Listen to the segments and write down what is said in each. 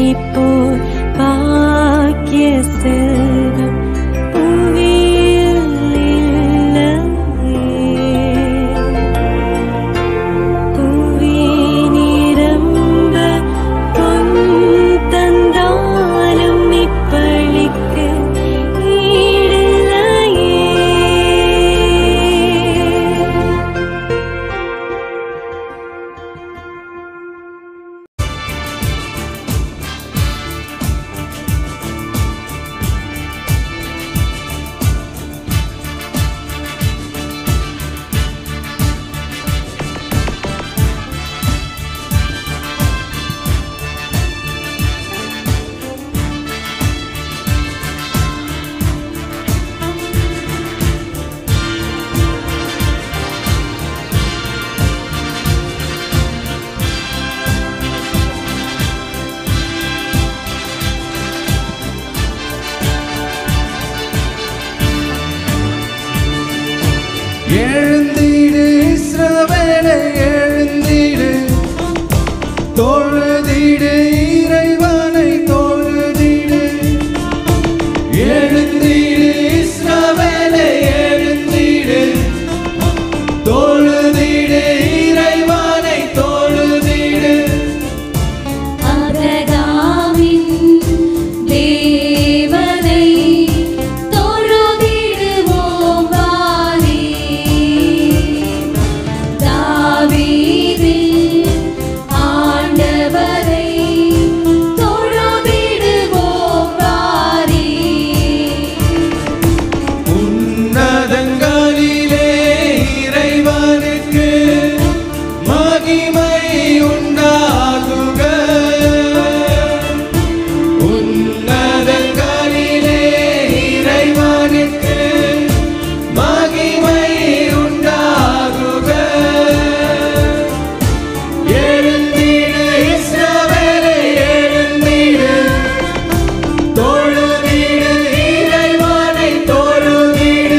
போல் பாக்கிய செல்வம் புவியில் இல்லையே. புவி நிரம்ப பொன் தந்தாலும் இப்பளிக்கு ஈடில்லையே எழுந்திடு இஸ்ரவேலே எழுந்திடு தொழுதிடு இறைவனை தொழுதிடு எழுந்திடு இஸ்ரவேலே எழுந்திடு தொழுதிடு இறைவனை தொழுதிடு ஆபிரகாமின் தேவனை தொழுதிடுவோம் வாரே. தாவீதின் ஆண்டவரை தொழுதிடுவோம் வாரே. உன்னதங்களிலே இறைவனுக்கு மகிமை உண்டாகுக உன்னதங்களிலே இறைவனுக்கு மகிமை உண்டாகுக எழுந்திடு இஸ்ரவேலே எழுந்திடு தொழுதிடு இறைவனை தொழுதிடு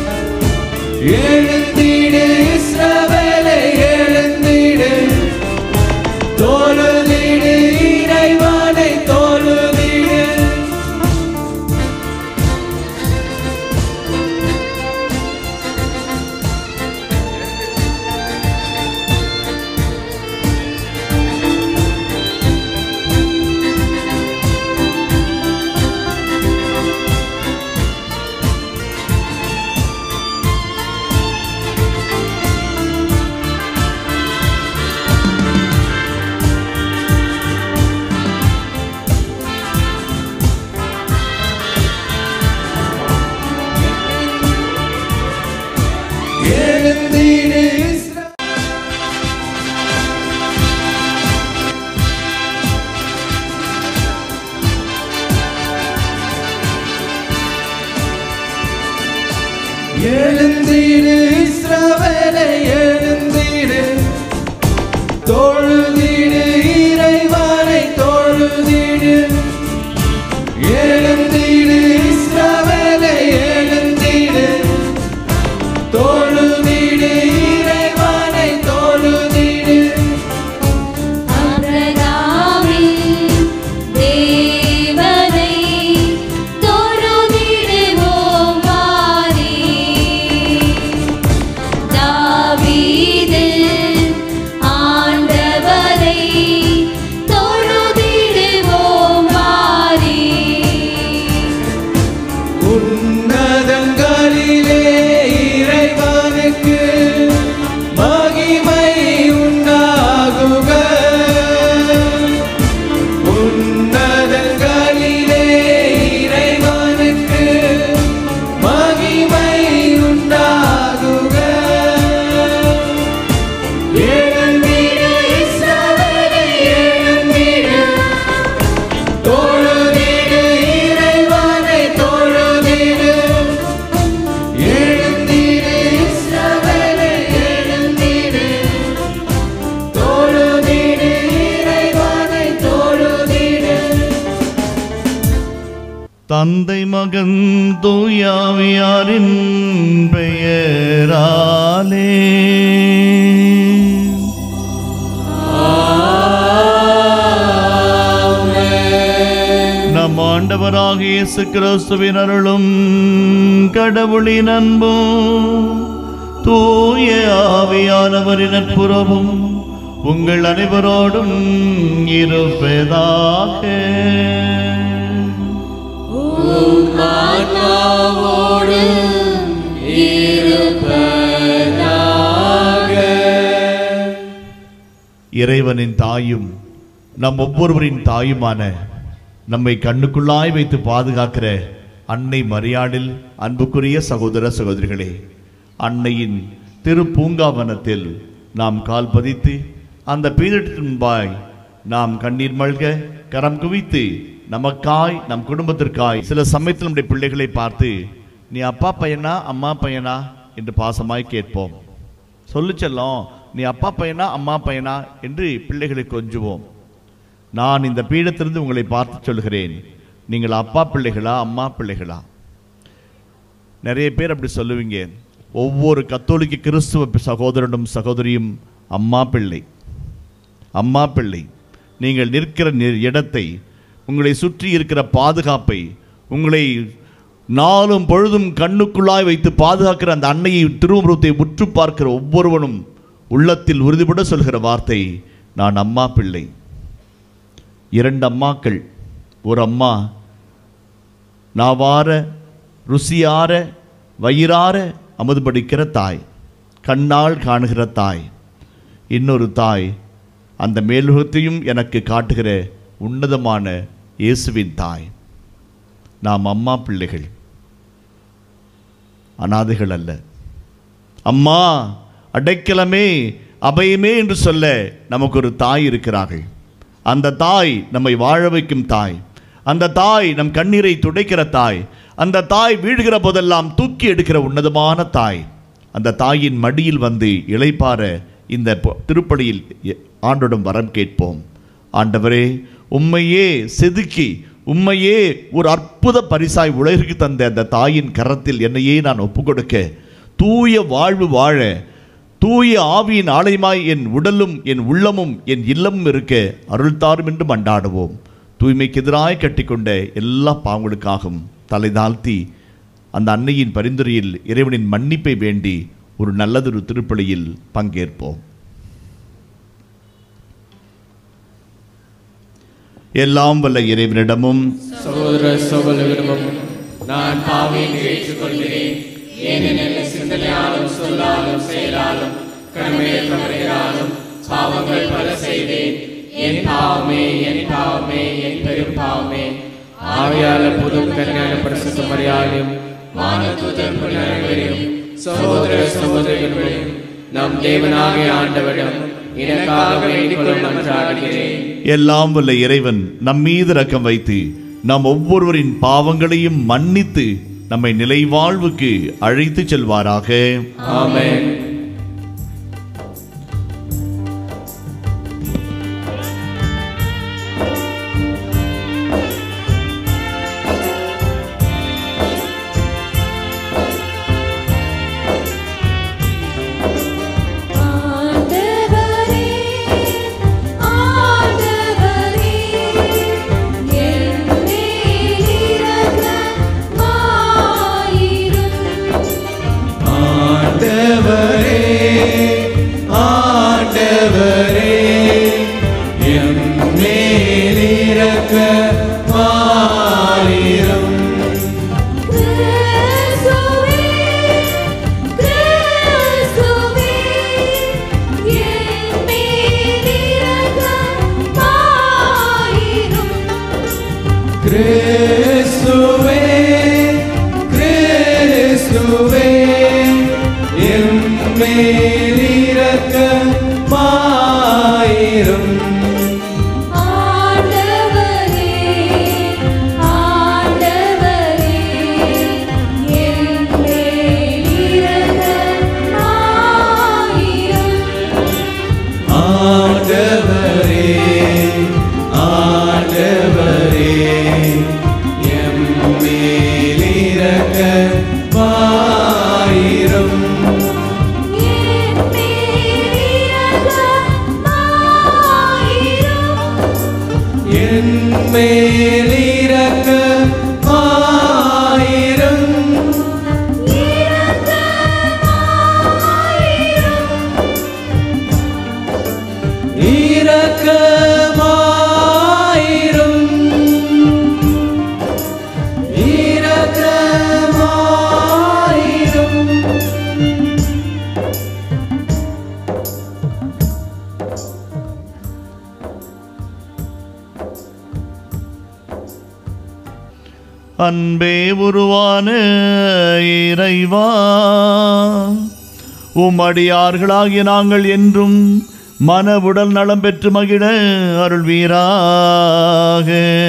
எழுந்திடு இஸ்ரவேலே எழுந்திடு தொழுதிடு இறைவனை தொழுதிடு எழுந்திடு இஸ்ர- எழுந்திடு இஸ்ரவேலே எழுந்திடு தொழுதிடு இறைவனை தொழுதிடு எழுந்திடு இஸ்ரவேலே எழுந்திடு தொழுதிடு இறைவனை தொழுதிடு ஆபிரகாமின் தேவனை தொழுதிடுவோம் வாரே. தாவீதின் ஆண்டவரை தொழுதிடுவோம் வாரே. உன்னதங்களிலே இறைவனுக்கு மகிமை உண்டாகுக உன்னதங்களிலே இறைவனுக்கு மகிமை உண்டாகுக எழுந்திடு இஸ்ரவேலே எழுந்திடு தொழுதிடு இறைவனை தொழுதிடு எழுந்திடு இஸ்ரவேலே எழுந்திடு தொழுதிடு இறைவனை தொழுதிடு தந்தை மகன் தூயாவியாரின் பெயராலே ஆண்டவராக இயேசு கிறிஸ்துவின் அருளும் கடவுளின் அன்பும் தூய ஆவியானவரின் நட்புறவும் உங்கள் அனைவரோடும் இருப்பதாக ஆத்மாவோடு இருப்பதாக இறைவனின் தாயும் நம் ஒவ்வொருவரின் தாயுமான நம்மை கண்ணுக்குள்ளாய் வைத்து பாதுகாக்கிற அன்னை மரியாடில் அன்புக்குரிய சகோதர சகோதரிகளே அன்னையின் திரு பூங்காவனத்தில் நாம் கால் பதித்து அந்த பீடத்தின் முன்பாய் நாம் கண்ணீர் மல்க கரம் குவித்து நமக்காய் நம் குடும்பத்திற்காய் சில சமயத்தில் நம்முடைய பிள்ளைகளை பார்த்து நீ அப்பா பையனா அம்மா பையனா என்று பாசமாய் கேட்போம் சொல்லு செல்லம் நீ அப்பா பையனா அம்மா பையனா என்று பிள்ளைகளை கொஞ்சுவோம் நான் இந்த பீடத்திலிருந்து உங்களை பார்த்து சொல்கிறேன் நீங்கள் அப்பா பிள்ளைகளா அம்மா பிள்ளைகளா நிறைய பேர் அப்படி சொல்லுவீங்க ஒவ்வொரு கத்தோலிக்க கிறிஸ்துவ சகோதரனும் சகோதரியும் அம்மா பிள்ளை அம்மா பிள்ளை நீங்கள் நிற்கிற நி- இடத்தை உங்களை சுற்றி இருக்கிற பாதுகாப்பை உங்களை நாளும் பொழுதும் கண்ணுக்குள்ளாய் வைத்து பாதுகாக்கிற அந்த அன்னையை திருவுருவத்தை உற்று பார்க்கிற ஒவ்வொருவனும் உள்ளத்தில் உறுதிபட சொல்கிற வார்த்தை நான் அம்மா பிள்ளை இரண்டு அம்மாக்கள் ஒரு அம்மா நாவார ருசியார வயிறார அமுது படிக்கிற தாய் கண்ணால் காணுகிற தாய் இன்னொரு தாய் அந்த மேலுகத்தையும் எனக்கு காட்டுகிற உன்னதமான இயேசுவின் தாய் நாம் அம்மா பிள்ளைகள் அனாதைகள் அல்ல அம்மா அடைக்கலமே அபயமே என்று சொல்ல நமக்கு ஒரு தாய் இருக்கிறார்கள் அந்த தாய் நம்மை வாழ வைக்கும் தாய் அந்த தாய் நம் கண்ணீரை துடைக்கிற தாய் அந்த தாய் வீழ்கிற போதெல்லாம் தூக்கி எடுக்கிற உன்னதமான தாய் அந்த தாயின் மடியில் வந்து இளைப்பாற இந்த பொ- திருப்பலியில் எ- ஆண்டோடும் வரம் கேட்போம் ஆண்டவரே உம்மையே செதுக்கி உம்மையே ஒரு அற்புத பரிசாய் உலகிற்கு தந்த அந்த தாயின் கரத்தில் என்னையே நான் ஒப்புக்கொடுக்க தூய வாழ்வு வாழ தூய ஆவியின் ஆலயமாய் என் உடலும் என் உள்ளமும் என் இல்லமும் இருக்க அருள் தாரும் என்று மண்டாடுவோம் தூய்மைக்கு எதிராய் கட்டிக்கொண்ட எல்லா பாவங்களுக்காகவும் தலை தாழ்த்தி அந்த அன்னையின் பரிந்துரையில் இறைவனின் மன்னிப்பை வேண்டி ஒரு நல்லதொரு திருப்பலியில் பங்கேற்போம் எல்லாம் வல்ல இறைவனிடமும் சகோதர சகோதரர்களும் நான் பாவியை ஏற்றுக்கொள்கிறேன் ஏனெனில் சிந்தனையாலும் சொல்லாலும் செயலாலும் கடமையற்றவரையாலும் பாவங்கள் பல செய்தேன் என் பாவமே என் பாவமே என் பெரும் பாவமே ஆவியால புதும் கல்யாண பிரசத்த மரியாதையும் வானதூதர் புனரவரையும் சகோதர சகோதரிகளையும் நம் தேவனாகிய ஆண்டவரிடம் எனக்காக வேண்டிக் கொள்ள மன்றாடுகிறேன் எல்லாம் வல்ல இறைவன் நம் மீது ரக்கம் வைத்து நம் ஒவ்வொருவரின் பாவங்களையும் மன்னித்து நம்மை நிலைவாழ்வுக்கு அழைத்து செல்வாராக ஆமென் ஆண்டவரே ஆண்டவரே என்னே இரக்கமாயிரும் ஆண்டவரே ஆண்டவரே எம் மேலிரக்கமாயிரும் கிறிஸ்துவே கிறிஸ்துவே என்னே இரக்கமாயிரும் கிறிஸ்துவே கிறிஸ்துவே எம் மேலிரக்கமாயிரும் ஆண்டவரே ஆண்டவரே என்னே இரக்கமாயிரும் ஆண்டவரே ஆண்டவரே எம் மேலிரக்கமாயிரும் என்னே இரக்கமாயிரும் என் மேலிரக்கமாயிரும் அன்பே உருவான இறைவா உம்மடியார்களாகிய நாங்கள் என்றும் மன உடல் நலம் பெற்று மகிழ அருள்வீராக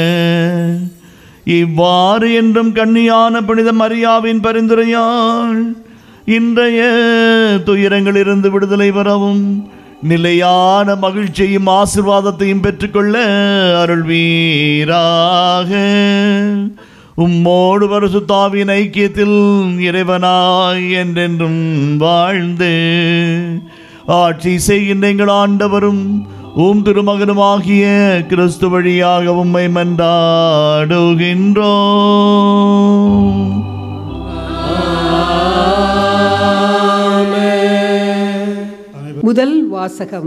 இவ்வாறு என்றும் கண்ணியான புனித மரியாவின் பரிந்துரையால் இன்றைய துயரங்களிலிருந்து விடுதலை பெறவும் நிலையான மகிழ்ச்சியும் ஆசிர்வாதத்தையும் பெற்றுக்கொள்ள அருள்வீராக உம்மோடு பரிசுத்தாவின் ஐக்கியத்தில் இறைவனாய் என்றென்றும் வாழ்ந்து ஆட்சி செய்கின்ற எங்கள் ஆண்டவரும் உம் திருமகனுமாகிய கிறிஸ்து வழியாக உம்மை மன்றாடுகின்றோம் முதல் வாசகம்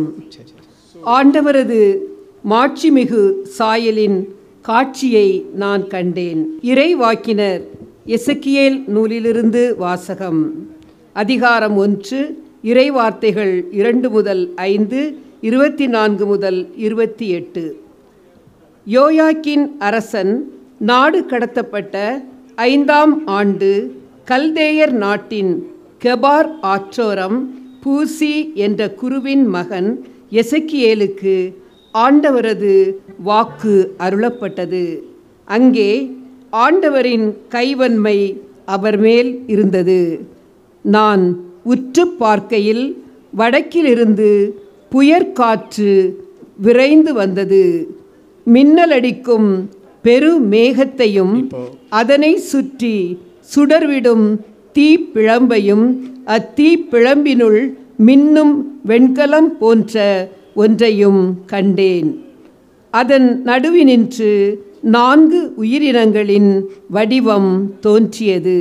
ஆண்டவரது மாட்சிமிகு சாயலின் காட்சியை நான் கண்டேன் இறைவாக்கினர் எசக்கியேல் நூலிலிருந்து வாசகம் அதிகாரம் ஒன்று இறைவார்த்தைகள் இரண்டு முதல் ஐந்து இருபத்தி நான்கு முதல் இருபத்தி எட்டு யோயாக்கின் அரசன் நாடு கடத்தப்பட்ட ஐந்தாம் ஆண்டு கல்தேயர் நாட்டின் கெபார் ஆற்றோரம் பூசி என்ற குருவின் மகன் எசக்கியேலுக்கு ஆண்டவரது வாக்கு அருளப்பட்டது அங்கே ஆண்டவரின் கைவன்மை அவர் மேல் இருந்தது நான் உற்று பார்க்கையில் வடக்கிலிருந்து புயற்காற்று விரைந்து வந்தது மின்னலடிக்கும் பெரு மேகத்தையும் அதனை சுற்றி சுடர்விடும் தீப்பிழம்பையும் அத்தீப்பிழம்பினுள் மின்னும் வெண்கலம் போன்ற ஒன்றையும் கண்டேன் அதன் நடுவினின்று நான்கு உயிரினங்களின் வடிவம் தோன்றியது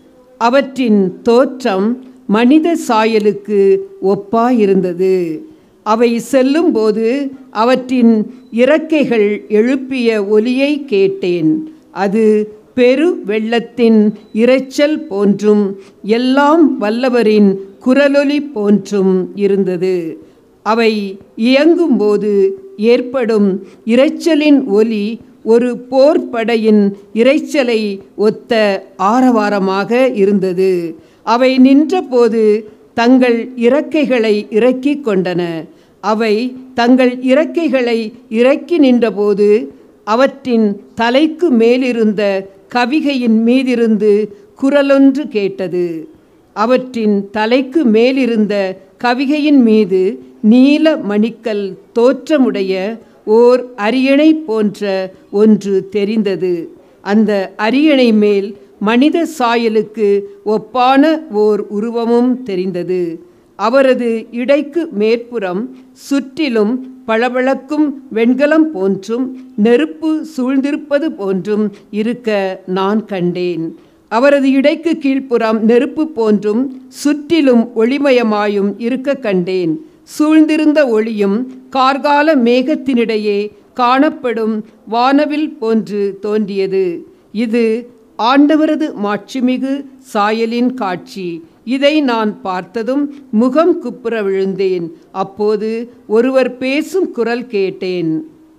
அவற்றின் தோற்றம் மனித சாயலுக்கு ஒப்பாயிருந்தது அவை செல்லும்போது அவற்றின் இறக்கைகள் எழுப்பிய ஒலியை கேட்டேன் அது பெரு வெள்ளத்தின் இரைச்சல் போன்றும் எல்லாம் வல்லவரின் குரலொலி போன்றும் இருந்தது அவை இயங்கும்போது ஏற்படும் இரைச்சலின் ஒலி ஒரு போர்ப்படையின் இரைச்சலை ஒத்த ஆரவாரமாக இருந்தது அவை நின்றபோது தங்கள் இறக்கைகளை இறக்கிக் கொண்டன அவை தங்கள் இறக்கைகளை இறக்கி நின்றபோது அவற்றின் தலைக்கு மேலிருந்த கவிகையின் மீதிருந்து குரலொன்று கேட்டது அவற்றின் தலைக்கு மேலிருந்த கவிகையின் மீது நீல மணிக்கல் தோற்றமுடைய ஓர் அரியணை போன்ற ஒன்று தெரிந்தது அந்த அரியணை மேல் மனித சாயலுக்கு ஒப்பான ஓர் உருவமும் தெரிந்தது அவரது இடைக்கு மேற்புறம் சுற்றிலும் பளபளக்கும் வெண்கலம் போன்றும் நெருப்பு சூழ்ந்திருப்பது போன்றும் இருக்க நான் கண்டேன் அவரது இடைக்கு கீழ்ப்புறம் நெருப்பு போன்றும் சுற்றிலும் ஒளிமயமாயும் இருக்க கண்டேன் சூழ்ந்திருந்த ஒளியும் கார்கால மேகத்தினிடையே காணப்படும் வானவில் போன்று தோன்றியது இது ஆண்டவரது மாட்சிமிகு சாயலின் காட்சி இதை நான் பார்த்ததும் முகம் குப்புற விழுந்தேன் அப்போது ஒருவர் பேசும் குரல் கேட்டேன்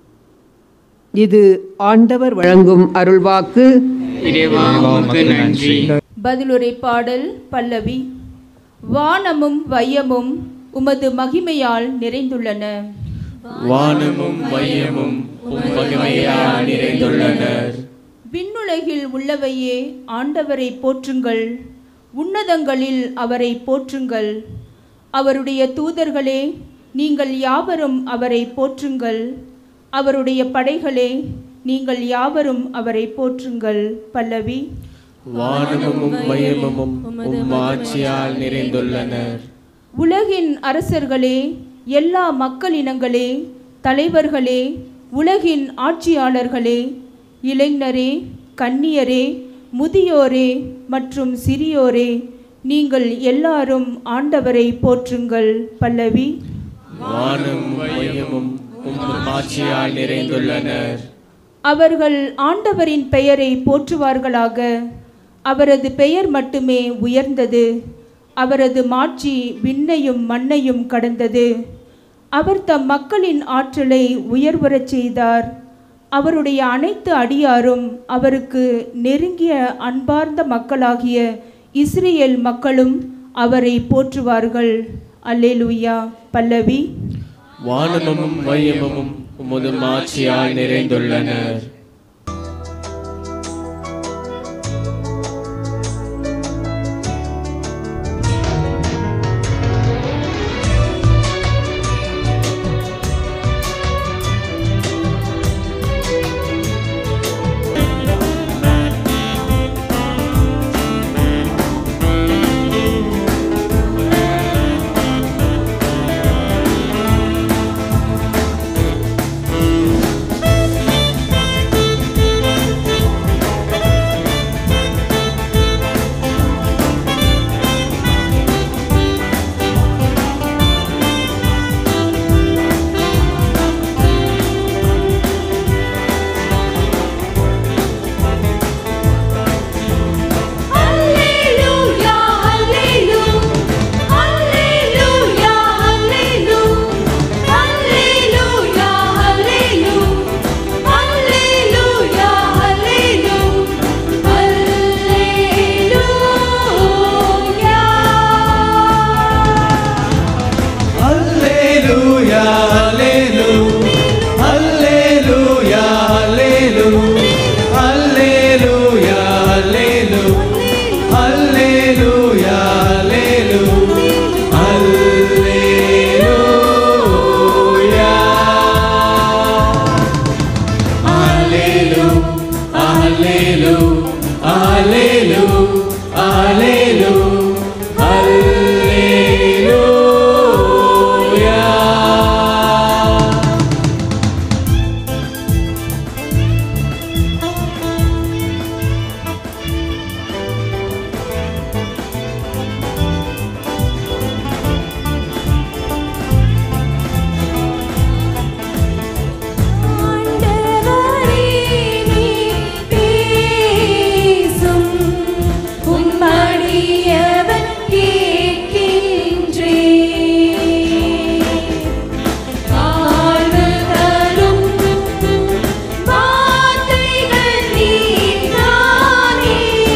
இது ஆண்டவர் வழங்கும் அருள்வாக்கு இறைவா உமக்கு நன்றி பதிலுரை பாடல் பல்லவி வானமும் வையமும் உமது மகிமையால் நிறைந்துள்ளன வானமும் மையமும் உம் மகிமையால் நிறைந்துள்ளனர் விண்ணுலகில் உள்ளவையே ஆண்டவரை போற்றுங்கள் உன்னதங்களில் அவரை போற்றுங்கள் அவருடைய தூதர்களே நீங்கள் யாவரும் அவரை போற்றுங்கள் அவருடைய படைகளே நீங்கள் யாவரும் அவரை போற்றுங்கள் பல்லவி வானமும் மையமும் உம் ஆட்சியால் நிறைந்துள்ளனர் உலகின் அரசர்களே எல்லா மக்களினங்களே தலைவர்களே உலகின் ஆட்சியாளர்களே இளைஞரே கன்னியரே முதியோரே மற்றும் சிறியோரே நீங்கள் எல்லாரும் ஆண்டவரை போற்றுங்கள் பல்லவி வானம் மையமும் உம் ஆட்சியால் நிறைந்துள்ளனர் அவர்கள் ஆண்டவரின் பெயரை போற்றுவார்களாக அவரது பெயர் மட்டுமே உயர்ந்தது அவரது மாட்சி விண்ணையும் மண்ணையும் கடந்தது அவர் தம் மக்களின் ஆற்றலை உயர்வரச் செய்தார் அவருடைய அனைத்து அடியாரும் அவருக்கு நெருங்கிய அன்பார்ந்த மக்களாகிய இஸ்ரேல் மக்களும் அவரை போற்றுவார்கள் அல்லேலூயா பல்லவி வானமும் மையமும் உமது மாட்சியால் நிறைந்துள்ளனர் Alleluia, alleluia, alleluia, alleluia, alleluia, alleluia, alleluia, alleluia. Alleluia, Alleluia, Alleluia, Alleluia, Alleluia, Alleluia, Alleluia, Alleluia. Alleluia, Alleluia, Alleluia, Alleluia. ஆண்டவரே நீர் பேசும் உம்மடியவன் கேட்கின்றேன் வாழ்வு தரும் வார்த்தைகள் நீர்தானே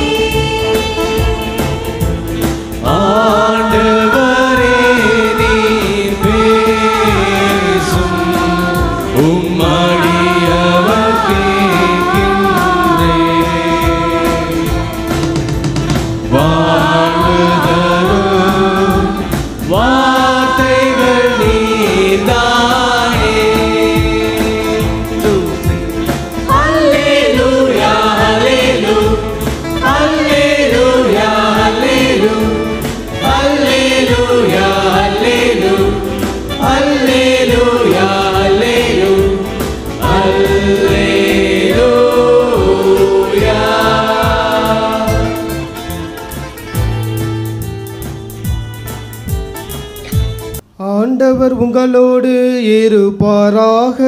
ஆண்டவரே நீர் பேசும் உம்மடியவர் கேட்கின்றேன் வாழ்வு தரும் வார்த்தைகள் நீர்தானே Alleluia, Alleluia, Alleluia, Alleluia, Alleluia, Alleluia, Alleluia, Alleluia. ஆண்டவர் உங்களோடு இருப்பாராக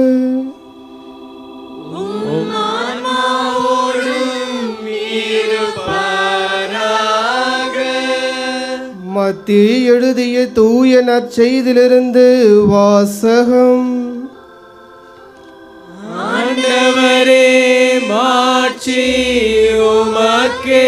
மத்திய எழுதிய தூய நற்செய்திலிருந்து வாசகம் ஆண்டவரே மாட்சி உமக்கே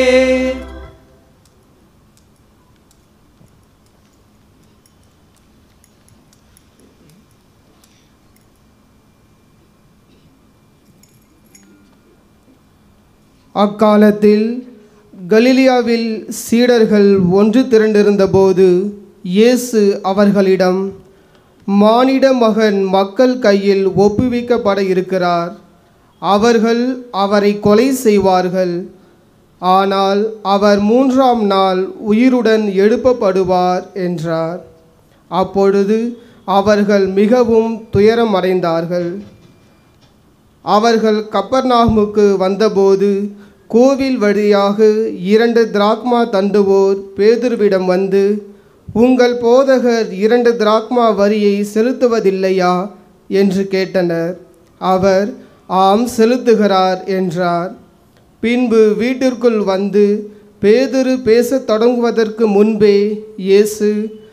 அக்காலத்தில் கலிலியாவில் சீடர்கள் ஒன்று திரண்டிருந்தபோது இயேசு அவர்களிடம் மானிட மகன் மக்கள் கையில் ஒப்புவிக்கப்பட இருக்கிறார் அவர்கள் அவரை கொலை செய்வார்கள் ஆனால் அவர் மூன்றாம் நாள் உயிருடன் எழுப்பப்படுவார் என்றார் அப்பொழுது அவர்கள் மிகவும் துயரமடைந்தார்கள் அவர்கள் கப்பர்நாகுமுக்கு வந்தபோது கோவில் வழியாக இரண்டு திராக்மா தண்டுவோர் பேதுருவிடம் வந்து உங்கள் போதகர் இரண்டு திராக்மா வரியை செலுத்துவதில்லையா என்று கேட்டனர் அவர் ஆம் செலுத்துகிறார் என்றார் பின்பு வீட்டிற்குள் வந்து பேதுரு பேசத் தொடங்குவதற்கு முன்பே இயேசு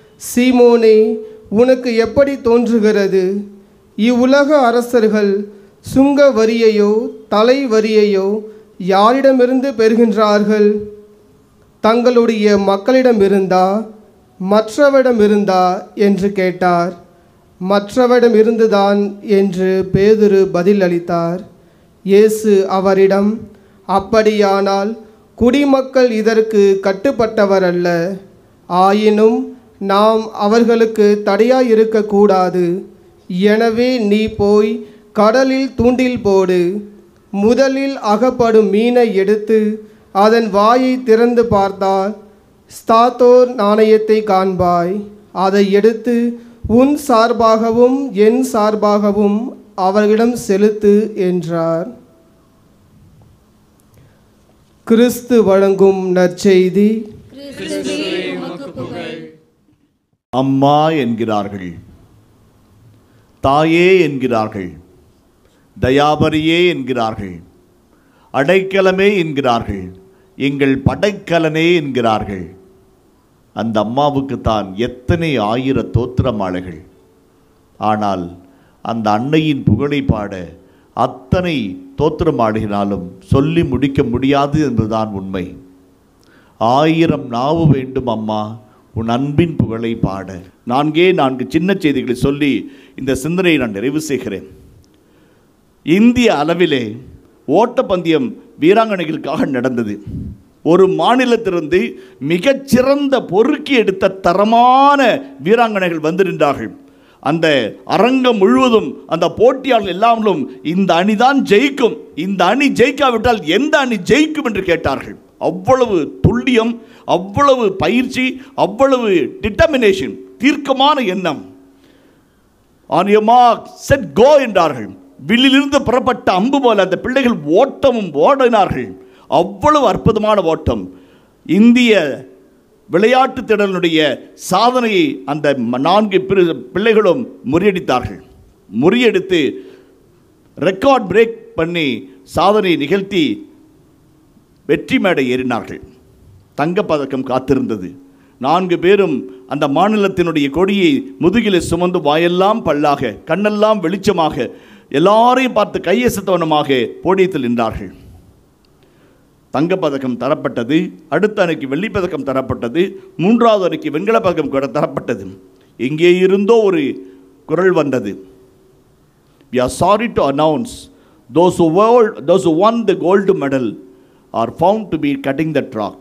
சீமோனே உனக்கு எப்படி தோன்றுகிறது இவ்வுலக அரசர்கள் சுங்க வரியையோ தலை வரியையோ யாரிடமிருந்து பெறுகின்றார்கள் தங்களுடைய மக்களிடமிருந்தா மற்றவரிடமிருந்தா என்று கேட்டார் மற்றவரிடமிருந்துதான் என்று பேதுரு பதில் அளித்தார் இயேசு அவரிடம் அப்படியானால் குடிமக்கள் இதற்கு கட்டுப்பட்டவர் அல்ல ஆயினும் நாம் அவர்களுக்கு தடையாயிருக்கக்கூடாது எனவே நீ போய் கடலில் தூண்டில் போடு முதலில் அகப்படும் மீனை எடுத்து அதன் வாயை திறந்து பார்த்தால் ஸ்தாத்தோர் நாணயத்தை காண்பாய் அதை எடுத்து உன் சார்பாகவும் என் சார்பாகவும் அவர்களிடம் செலுத்து என்றார் கிறிஸ்து வழங்கும் நற்செய்தி அம்மா என்கிறார்கள் தாயே என்கிறார்கள் தயாபரியே என்கிறார்கள் அடைக்கலமே என்கிறார்கள் எங்கள் படைக்கலனே என்கிறார்கள் அந்த அம்மாவுக்கு தான் எத்தனை ஆயிர தோத்திர மாலைகள் ஆனால் அந்த அன்னையின் புகழை பாட அத்தனை தோத்திரம் ஆடுகினாலும் சொல்லி முடிக்க முடியாது என்பதுதான் உண்மை ஆயிரம் நாவு வேண்டும் அம்மா உன் அன்பின் புகழை பாட நான்கே நான்கு சின்ன செய்திகளை சொல்லி இந்த சிந்தனையை நான் நிறைவு செய்கிறேன் இந்திய அளவிலே ஓட்டப்பந்தயம் வீராங்கனைகளுக்காக நடந்தது ஒரு மாநிலத்திலிருந்து மிகச்சிறந்த பொறுக்கி எடுத்த தரமான வீராங்கனைகள் வந்து நின்றார்கள் அந்த அரங்கம் முழுவதும் அந்த போட்டியாளர்கள் எல்லாரும் இந்த அணிதான் ஜெயிக்கும் இந்த அணி ஜெயிக்காவிட்டால் எந்த அணி ஜெயிக்கும் என்று கேட்டார்கள் அவ்வளவு துல்லியம் அவ்வளவு பயிற்சி அவ்வளவு டிட்டர்மினேஷன் தீர்க்கமான எண்ணம் on your mark set go என்றார்கள் வில்லிலிருந்து புறப்பட்ட அம்பு போல அந்த பிள்ளைகள் ஓட்டமும் ஓடினார்கள் அவ்வளவு அற்புதமான ஓட்டம் இந்திய விளையாட்டு திடலுடைய சாதனையை அந்த ம- நான்கு பிரி- பிள்ளைகளும் முறியடித்தார்கள் முறியடித்து ரெக்கார்ட் பிரேக் பண்ணி சாதனை நிகழ்த்தி வெற்றி மேடை ஏறினார்கள் தங்கப்பதக்கம் காத்திருந்தது நான்கு பேரும் அந்த மாநிலத்தினுடைய கொடியை முதுகிலே சுமந்து வாயெல்லாம் பல்லாக கண்ணெல்லாம் வெளிச்சமாக எல்லாரையும் பார்த்து கையசத்தவனமாக போடியத்தில் நின்றார்கள் தங்கப்பதக்கம் தரப்பட்டது அடுத்த அன்னைக்கு வெள்ளிப்பதக்கம் தரப்பட்டது மூன்றாவது அன்னைக்கு வெண்கலப் பதக்கம் கூட தரப்பட்டது எங்கே இருந்தோ ஒரு குரல் வந்தது we are sorry to announce those who, world, those who won the gold medal are found to be cutting the track.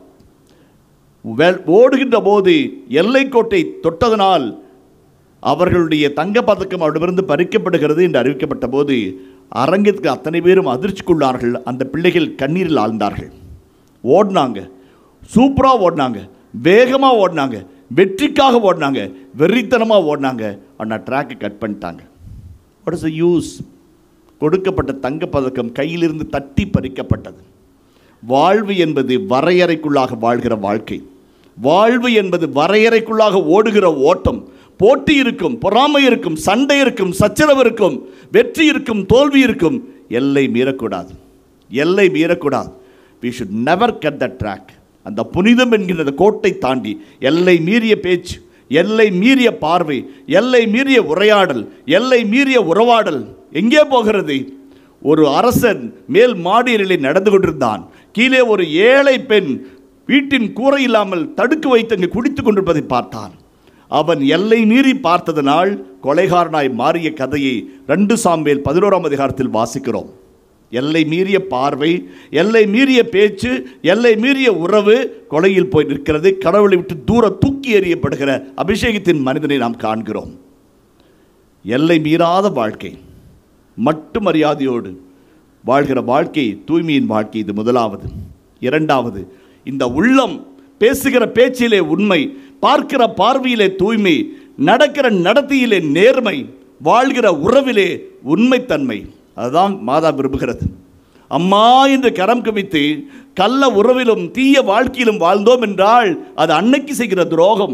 Well ஓடுகின்ற போது எல்லைக்கோட்டை தொட்டதனால் அவர்களுடைய தங்கப்பதக்கம் அவரிடமிருந்து பறிக்கப்படுகிறது என்று அறிவிக்கப்பட்ட போது அரங்கத்துக்கு அத்தனை பேரும் அதிர்ச்சிக்குள்ளார்கள் அந்த பிள்ளைகள் கண்ணீரில் ஆழ்ந்தார்கள் ஓடினாங்க சூப்பராக ஓடினாங்க வேகமாக ஓடினாங்க வெற்றிக்காக ஓடினாங்க வெறித்தனமாக ஓடினாங்க ஆனால் ட்ராக்கை கட் பண்ணிட்டாங்க வாட் இஸ் த யூஸ் கொடுக்கப்பட்ட தங்கப்பதக்கம் கையிலிருந்து தட்டி பறிக்கப்பட்டது வாழ்வு என்பது வரையறைக்குள்ளாக வாழ்கிற வாழ்க்கை வாழ்வு என்பது வரையறைக்குள்ளாக ஓடுகிற ஓட்டம் போட்டி இருக்கும் பொறாமை இருக்கும் சண்டை இருக்கும் சச்சரவு இருக்கும் வெற்றி இருக்கும் தோல்வி இருக்கும் எல்லை மீறக்கூடாது எல்லை மீறக்கூடாது we should never cut the track அந்த புனிதம் என்கிற அந்த கோட்டை தாண்டி எல்லை மீறிய பேச்சு எல்லை மீறிய பார்வை எல்லை மீறிய உரையாடல் எல்லை மீறிய உறவாடல் எங்கே போகிறது ஒரு அரசன் மேல் மாடியிலே நடந்து கொண்டிருந்தான் கீழே ஒரு ஏழை பெண் வீட்டின் கூரை இல்லாமல் தடுக்கு வைத்து அங்கு குடித்துக் கொண்டிருப்பதை பார்த்தான் அவன் எல்லை மீறி பார்த்ததனால் கொலைகாரனாய் மாறிய கதையை ரெண்டு சாம்பேல் பதினோராம் அதிகாரத்தில் வாசிக்கிறோம் எல்லை மீறிய பார்வை எல்லை மீறிய பேச்சு எல்லை மீறிய உறவு கொலையில் போய் நிற்கிறது கடவுளை விட்டு தூர தூக்கி எறியப்படுகிற அபிஷேகத்தின் மனிதனை நாம் காண்கிறோம் எல்லை மீறாத வாழ்க்கை மட்டு மரியாதையோடு வாழ்கிற வாழ்க்கை தூய்மையின் வாழ்க்கை இது முதலாவது இரண்டாவது இந்த உள்ளம் பேசுகிற பேச்சிலே உண்மை பார்க்கிற பார்வையிலே தூய்மை நடக்கிற நடத்தையிலே நேர்மை வாழ்கிற உறவிலே உண்மைத்தன்மை அதுதான் மாதா விரும்புகிறது அம்மா என்று கரம் கவித்து கள்ள உறவிலும் தீய வாழ்க்கையிலும் வாழ்ந்தோம் என்றால் அது அன்னைக்கு செய்கிற துரோகம்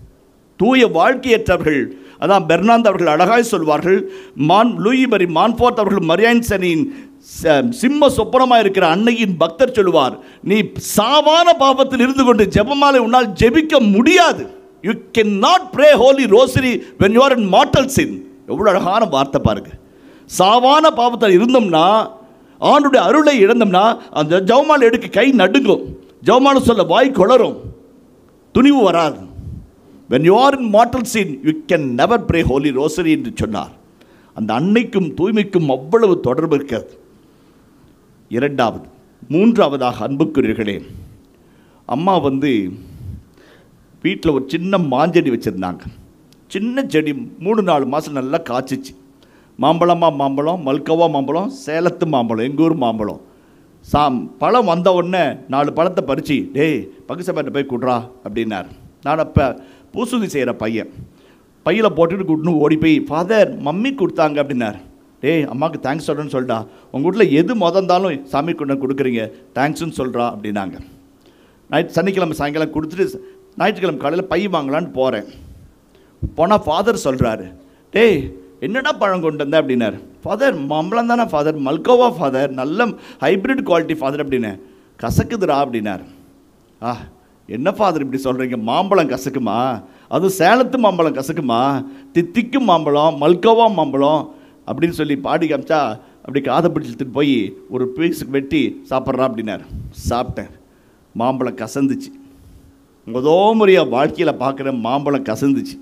தூய வாழ்க்கையற்றவர்கள் அதான் பெர்னாந்த் அவர்கள் அழகாய் சொல்வார்கள் மான் லூயி மரி மான்ஃபோர்ட் அவர்கள் மரியான் சனியின் ச- சிம்ம சொப்பனமாக இருக்கிற அன்னையின் பக்தர் சொல்லுவார் நீ சாவான பாவத்தில் இருந்து கொண்டு ஜெபமாலை உன்னால் ஜெபிக்க முடியாது you can not pray holy rosary when you are in mortal sin எவ்வளோ அழகான வார்த்தை பாருங்க சாவான பாவத்தில் இருந்தோம்னா ஆண்டுடைய அருளை இழந்தோம்னா அந்த ஜவுமால் எடுக்க கை நடுங்கும் ஜவுமால சொல்ல வாய் குளரும் துணிவு வராது when you are in mortal sin you can never pray holy rosary என்று சொன்னார் அந்த அன்னைக்கும் தூய்மைக்கும் அவ்வளவு தொடர்பு இருக்கிறது இரண்டாவது மூன்றாவதாக அன்புக்குரியர்களே அம்மா வந்து வீட்டில் ஒரு சின்ன மாஞ்செடி வச்சுருந்தாங்க சின்ன செடி மூணு நாலு மாதம் நல்லா காய்ச்சிச்சு மாம்பழமா மாம்பழம் மல்கவா மாம்பழம் சேலத்து மாம்பழம் எங்கள் ஊர் மாம்பழம் சாம் பழம் வந்த உடனே நாலு பழத்தை பறித்து டேய் பகுசப்பேட்டை போய் கொடுறா அப்படின்னார் நான் அப்போ பூசுதி செய்கிற பையன் பையில் போட்டுட்டு கூட்டணும் ஓடி போய் ஃபாதர் மம்மி கொடுத்தாங்க அப்படின்னார் டேய் அம்மாவுக்கு தேங்க்ஸ் சொல்கிறேன்னு சொல்லிட்டா உங்கள் வீட்டில் எது மொதந்தாலும் சாமி கொண்டு கொடுக்குறீங்க தேங்க்ஸ்னு சொல்கிறா அப்படின்னாங்க நைட் சனிக்கிழமை சாயங்காலம் கொடுத்துட்டு ஞாயிற்றுக்கிழமை காலையில் பை வாங்கலான்னு போகிறேன் போனால் ஃபாதர் சொல்கிறாரு டேய் என்னடா பழம் கொண்டு வந்த அப்படின்னாரு ஃபாதர் மாம்பழம் தானே ஃபாதர் மல்கோவா ஃபாதர் நல்ல ஹைப்ரிட் குவாலிட்டி ஃபாதர் அப்படின்னு கசக்குதுடா அப்படின்னார் ஆ என்ன ஃபாதர் இப்படி சொல்கிறீங்க மாம்பழம் கசக்குமா அதுவும் சேலத்து மாம்பழம் கசக்குமா தித்திக்கும் மாம்பழம் மல்கோவா மாம்பழம் அப்படின்னு சொல்லி பாடி காமிச்சா அப்படி காதை பிடிச்சிட்டு போய் ஒரு பீஸுக்கு வெட்டி சாப்பிட்றா அப்படின்னார் சாப்பிட்டேன் மாம்பழம் கசந்துச்சு முதோ முறையாக வாழ்க்கையில் பார்க்குற மாம்பழம் கசந்துச்சு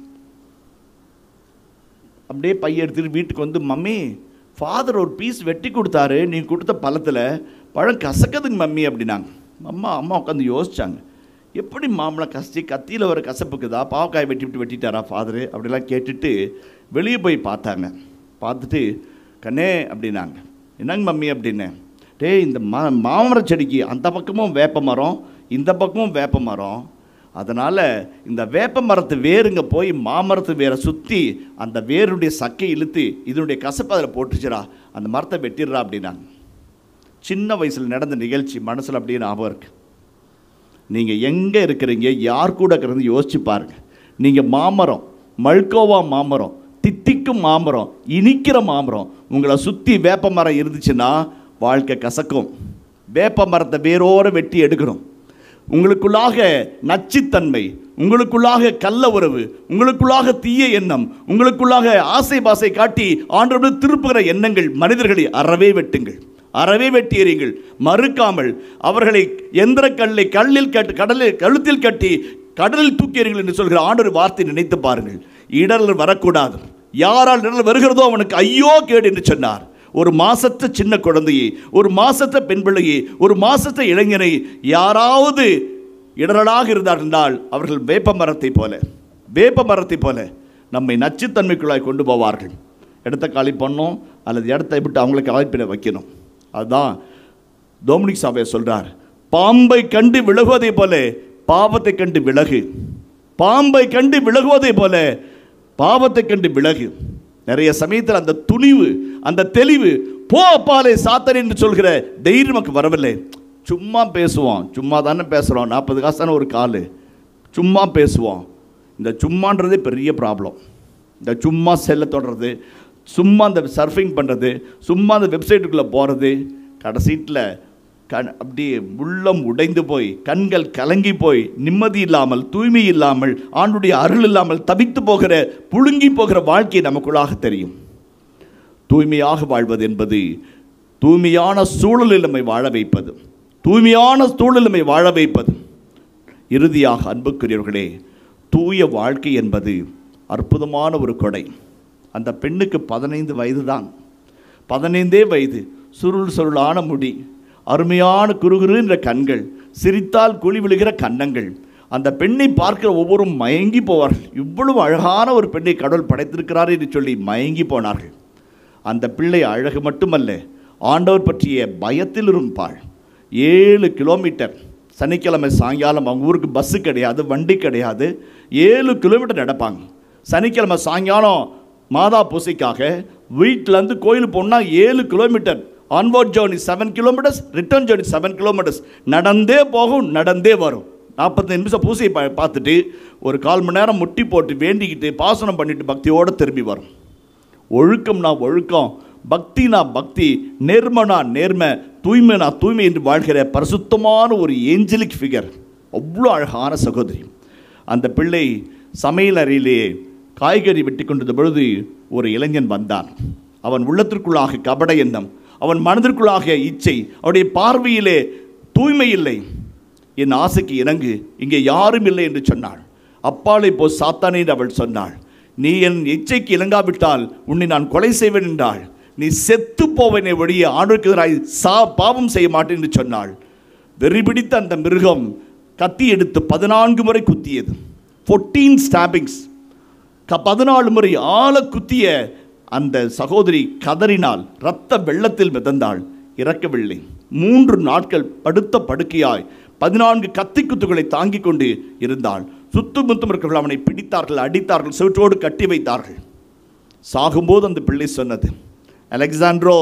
அப்படியே பைய எடுத்துட்டு வீட்டுக்கு வந்து மம்மி ஃபாதர் ஒரு பீஸ் வெட்டி கொடுத்தாரு நீ கொடுத்த பழத்தில் பழம் கசக்குதுங்க மம்மி அப்படின்னாங்க அம்மா அம்மா உட்காந்து யோசிச்சாங்க எப்படி மாம்பழம் கசிச்சு கத்தியில் வர கசப்புக்குதா பாவக்காய் வெட்டி விட்டு வெட்டிட்டாரா ஃபாதரு அப்படிலாம் கேட்டுட்டு வெளியே போய் பார்த்தாங்க பார்த்துட்டு கண்ணே அப்படின்னாங்க என்னங்க மம்மி அப்படின்னு டேய் இந்த மா மாமர செடிக்கு அந்த பக்கமும் வேப்ப மரம் இந்த பக்கமும் வேப்ப மரம் அதனால் இந்த வேப்ப மரத்து வேருங்க போய் மாமரத்து வேரை சுற்றி அந்த வேருடைய சக்கை இழுத்து இதனுடைய கசப்பு அதில் போட்டுச்சுடா அந்த மரத்தை வெட்டிடுறா அப்படின்னாங்க சின்ன வயசில் நடந்த நிகழ்ச்சி மனசில் அப்படியே ஞாபகம் இருக்கு நீங்கள் எங்கே இருக்கிறீங்க யார் கூட இருக்கிறது யோசிச்சு பாருங்க நீங்கள் மாமரம் மல்கோவா மாமரம் தித்திக்கும் மாமரம் இனிக்கிற மாமரம் உங்களை சுற்றி வேப்ப மரம் இருந்துச்சுன்னா வாழ்க்கை கசக்கும் வேப்ப மரத்தை வேரோர வெட்டி எடுக்கணும் உங்களுக்குள்ளாக நச்சுத்தன்மை உங்களுக்குள்ளாக கள்ள உறவு உங்களுக்குள்ளாக தீய எண்ணம் உங்களுக்குள்ளாக ஆசை பாசை காட்டி ஆண்டோடு திருப்புகிற எண்ணங்கள் மனிதர்களை அறவே வெட்டுங்கள் அறவே வெட்டி எறியுங்கள் மறுக்காமல் அவர்களை எந்திர கல்லை கல்லில் கட்டு கடலில் கழுத்தில் கட்டி கடலில் தூக்கி எறியுங்கள் என்று சொல்கிற ஆண்டொரு வார்த்தை நினைத்து பாருங்கள் இடர்கள் வரக்கூடாது யாரால் இடர்கள் வருகிறதோ அவனுக்கு ஐயோ கேடு என்று சொன்னார் ஒரு மாசற்ற சின்ன குழந்தையை ஒரு மாசற்ற பெண் பிள்ளையை ஒரு மாசற்ற இளைஞனை யாராவது இடரலாக இருந்தார் என்றால் அவர்கள் வேப்ப மரத்தை போல வேப்ப மரத்தை போல நம்மை நச்சுத்தன்மைக்குள்ளாய் கொண்டு போவார்கள் இடத்த காலி பண்ணோம் அல்லது இடத்தை விட்டு அவங்களுக்கு அழைப்பிட வைக்கணும் அதுதான் டொமினிக் சாவே சொல்றார் பாம்பை கண்டு விலகுவதை போல பாவத்தை கண்டு விலகு பாம்பை கண்டு விலகுவதை போல பாவத்தை கண்டு விலகு நிறைய சமயத்தில் அந்த துணிவு அந்த தெளிவு போ அப்பாலே சாத்தன் என்று சொல்கிற தைரியம் நமக்கு வரவில்லை சும்மா பேசுவோம் சும்மா தானே பேசுகிறோம் நாற்பது காசு தானே ஒரு கால் சும்மா பேசுவோம் இந்த சும்மான்றதே பெரிய ப்ராப்ளம் இந்த சும்மா செல்ல தொடர்றது சும்மா அந்த சர்ஃபிங் பண்ணுறது சும்மா அந்த வெப்சைட்டுக்குள்ளே போகிறது கடைசீட்டில் கண் அப்படியே உள்ளம் உடைந்து போய் கண்கள் கலங்கி போய் நிம்மதி இல்லாமல் தூய்மை இல்லாமல் ஆண்டுடைய அருள் இல்லாமல் தவித்து போகிற புழுங்கி போகிற வாழ்க்கை நமக்குள்ளாக தெரியும் தூய்மையாக வாழ்வது என்பது தூய்மையான சூழலில் நம்மை வாழ வைப்பது தூய்மையான சூழலில் நம்மை வாழ வைப்பது இறுதியாக அன்புக்குரியவர்களே தூய வாழ்க்கை என்பது அற்புதமான ஒரு கொடை அந்த பெண்ணுக்கு பதினைந்து வயது தான் பதினைந்தே வயது சுருள் சுருளான முடி அருமையான குறுகுறுன்ற கண்கள் சிரித்தால் குழி விழுகிற கன்னங்கள் அந்த பெண்ணை பார்க்கிற ஒவ்வொரும் மயங்கி போவார்கள் இவ்வளவு அழகான ஒரு பெண்ணை கடவுள் படைத்திருக்கிறார் என்று சொல்லி மயங்கி போனார்கள் அந்த பிள்ளை அழகு மட்டுமல்ல ஆண்டவர் பற்றிய பயத்தில் இருப்பாள் ஏழு கிலோமீட்டர் சனிக்கிழமை சாயங்காலம் அவங்க ஊருக்கு பஸ்ஸு கிடையாது வண்டி கிடையாது ஏழு கிலோமீட்டர் நடப்பாங்க சனிக்கிழமை சாயங்காலம் மாதா பூசைக்காக வீட்டிலேருந்து கோயிலுக்கு போனால் ஏழு kilometre onward journey seven kilometres return journey seven kilometres நடந்தே போகும் நடந்தே வரும் நாற்பத்தஞ்சு நிமிஷம் பூசையை பா பார்த்துட்டு ஒரு கால் மணி நேரம் முட்டி போட்டு வேண்டிக்கிட்டு பாசனம் பண்ணிட்டு பக்தியோடு திரும்பி வரும் ஒழுக்கம்னா ஒழுக்கம் பக்தினா பக்தி நேர்மனா நேர்மை தூய்மைனா தூய்மை என்று வாழ்கிற பரிசுத்தமான ஒரு ஏஞ்சலிக் ஃபிகர் அவ்வளோ அழகான சகோதரி அந்த பிள்ளை சமையல் அறையிலே காய்கறி வெட்டி கொண்டிருந்த பொழுது ஒரு இளைஞன் வந்தான் அவன் உள்ளத்திற்குள்ளாக கபட எண்ணம் அவன் மனதிற்குள்ளாக இச்சை அவனுடைய பார்வையிலே தூய்மை இல்லை என் ஆசைக்கு இணங்கு இங்கே யாரும் இல்லை என்று சொன்னாள் அப்பாலை போ சாத்தானே என்று அவள் சொன்னாள் நீ என் இச்சைக்கு இணங்காவிட்டால் உன்னை நான் கொலை செய்வேன் என்றாள் நீ செத்து போவனை ஒழிய ஆண்டுக்கு எதிராய் சா பாவம் செய்ய மாட்டேன் என்று சொன்னாள் வெறிபிடித்த அந்த மிருகம் கத்தி எடுத்து பதினான்கு முறை குத்தியது ஃபோர்டீன் ஸ்டாபிங்ஸ் க பதினாலு முறை ஆழ குத்திய அந்த சகோதரி கதறினால் இரத்த வெள்ளத்தில் மிதந்தாள் இறக்கவில்லை மூன்று நாட்கள் படுத்த படுக்கையாய் பதினான்கு கத்தி குத்துகளை தாங்கிக் கொண்டு இருந்தாள் சுத்துமுத்தும் இருக்கிறவர்கள் அவனை பிடித்தார்கள் அடித்தார்கள் சுவற்றோடு கட்டி வைத்தார்கள் சாகும்போது அந்த பிள்ளை சொன்னது அலெக்சாண்ட்ரோ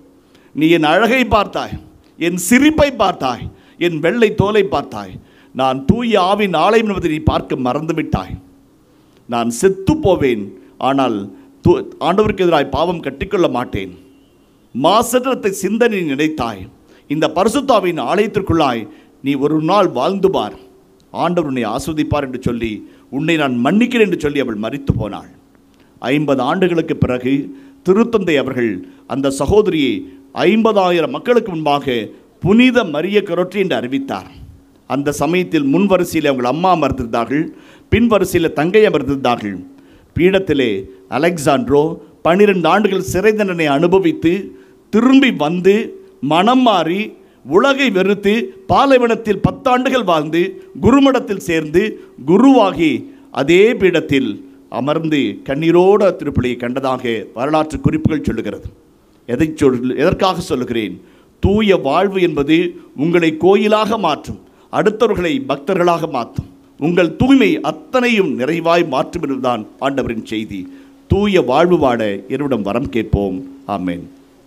நீ என் அழகை பார்த்தாய் என் சிரிப்பை பார்த்தாய் என் வெள்ளை தோலை பார்த்தாய் நான் தூய ஆவின் ஆலயம் என்பதை நீ பார்க்க மறந்துவிட்டாய் நான் செத்து போவேன் ஆனால் து- ஆண்டவருக்கு எதிராய் பாவம் கட்டிக்கொள்ள மாட்டேன் மாசற்றத்தை சிந்தனை நினைத்தாய் இந்த பரிசுத்தாவின் ஆலயத்திற்குள்ளாய் நீ ஒரு நாள் வாழ்ந்து பார் ஆண்டவர் உன்னை ஆஸ்வதிப்பார் என்று சொல்லி உன்னை நான் மன்னிக்கிறேன் என்று சொல்லி அவள் மரித்து போனாள் ஐம்பது ஆண்டுகளுக்கு பிறகு திருத்தந்தை அவர்கள் அந்த சகோதரியை ஐம்பதாயிரம் மக்களுக்கு முன்பாக புனித மரிய கரோற்றி என்று அறிவித்தார் அந்த சமயத்தில் முன் வரிசையில் அவங்க அம்மா அமர்ந்திருந்தார்கள் பின் வரிசையில் தங்கை அமர்ந்திருந்தார்கள் பீடத்திலே அலெக்சாண்ட்ரோ பன்னிரண்டு ஆண்டுகள் சிறை தண்டனை அனுபவித்து திரும்பி வந்து மனம் மாறி உலகை வெறுத்து பாலைவனத்தில் பத்தாண்டுகள் வாழ்ந்து குருமடத்தில் சேர்ந்து குருவாகி அதே பீடத்தில் அமர்ந்து கண்ணீரோடு திருப்பலியை கண்டதாக வரலாற்று குறிப்புகள் சொல்லுகிறது எதை சொல் எதற்காக சொல்லுகிறேன் தூய வாழ்வு என்பது உங்களை கோயிலாக மாற்றும் அடுத்தவர்களை பக்தர்களாக மாற்றும் உங்கள் தூய்மை அத்தனையும் நிறைவாய் மாற்றும் என்பதுதான் ஆண்டவரின் செய்தி தூய வாழ்வு வாழ என்னிடம் வரம் கேட்போம் ஆமென்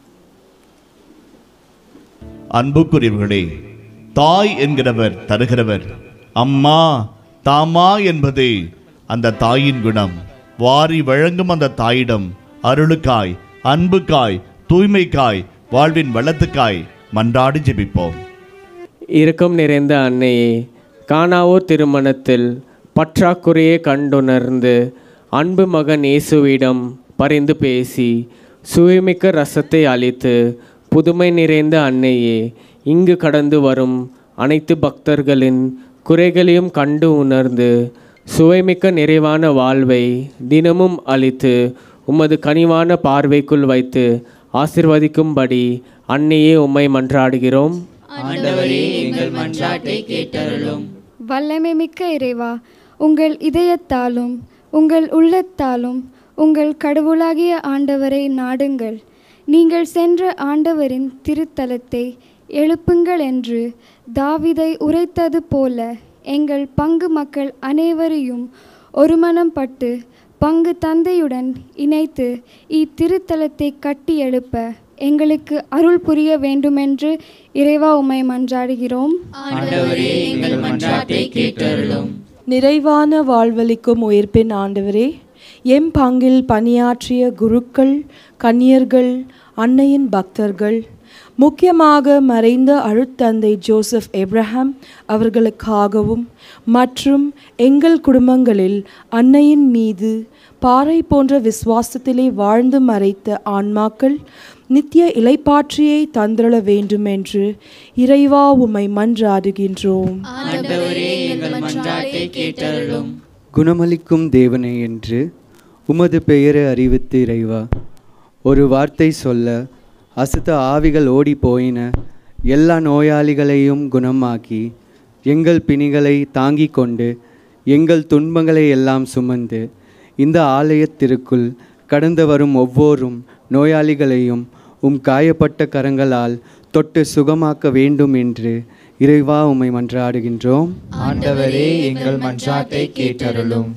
அன்புக்குரியவர்களே தாய் என்கிறவர் தருகிறவர் அம்மா தாமா என்பது அந்த தாயின் குணம் வாரி வழங்கும் அந்த தாயிடம் அருளுக்காய் அன்புக்காய் தூய்மைக்காய் வாழ்வின் வளத்துக்காய் மன்றாடி ஜெபிப்போம் இரக்கம் நிறைந்த அன்னையே காணாவோர் திருமணத்தில் பற்றாக்குறையை கண்டுணர்ந்து அன்பு மகன் இயேசுவிடம் பரிந்து பேசி சுயமிக்க ரசத்தை அளித்து புதுமை நிறைந்த அன்னையே இங்கு கடந்து வரும் அனைத்து பக்தர்களின் குறைகளையும் கண்டு உணர்ந்து சுவைமிக்க நிறைவான வாழ்வை தினமும் அளித்து உமது கனிவான பார்வைக்குள் வைத்து ஆசிர்வதிக்கும்படி அன்னையே உம்மை மன்றாடுகிறோம் ஆண்டவரே எங்கள் மன்றாட்டை கேட்டருளும் வல்லமை மிக்க இறைவா உங்கள் இதயத்தாலும் உங்கள் உள்ளத்தாலும் உங்கள் கடவுளாகிய ஆண்டவரை நாடுங்கள் நீங்கள் சென்ற ஆண்டவரின் திருத்தலத்தை எழுப்புங்கள் என்று தாவிதை உரைத்தது போல எங்கள் பங்கு மக்கள் அனைவரையும் ஒருமனம் பட்டு பங்கு தந்தையுடன் இணைத்து இத்திருத்தலத்தை கட்டி எழுப்ப எங்களுக்கு அருள் புரிய வேண்டுமென்று இறைவா உம்மை மன்றாடுகிறோம் ஆண்டவரே எங்கள் மன்றாட்டை கேட்டருளும் நிறைவான வாழ்வளிக்கும் உயிர்ப்பின் ஆண்டவரே எம் பங்கில் பணியாற்றிய குருக்கள் கன்னியர்கள் அன்னையின் பக்தர்கள் முக்கியமாக மறைந்த அருட்தந்தை ஜோசப் எப்ரஹாம் அவர்களுக்காகவும் மற்றும் எங்கள் குடும்பங்களில் அன்னையின் மீது பாறை போன்ற விசுவாசத்திலே வாழ்ந்து மறைத்த ஆன்மாக்கள் நித்திய இலைப்பாற்றியை தந்திரள வேண்டுமென்று இறைவா உம்மை மன்றாடுகின்றோம் ஆண்டவரே எங்கள் மன்றாட்டை கேட்டருளும் குணமளிக்கும் தேவனே என்று உமது பெயரை அறிவித்து இறைவா ஒரு வார்த்தை சொல்ல அசுத்த ஆவிகள் ஓடி போயின எல்லா நோயாளிகளையும் குணமாக்கி எங்கள் பிணிகளை தாங்கிக் கொண்டு எங்கள் துன்பங்களை எல்லாம் சுமந்து இந்த ஆலயத்திற்குள் கடந்து வரும் ஒவ்வொரும் நோயாளிகளையும் உம் காயப்பட்ட கரங்களால் தொட்டு சுகமாக்க வேண்டும் என்று இறைவா உம்மை மன்றாடுகின்றோம் ஆண்டவரே எங்கள் மன்றாட்டை கேட்டருளும்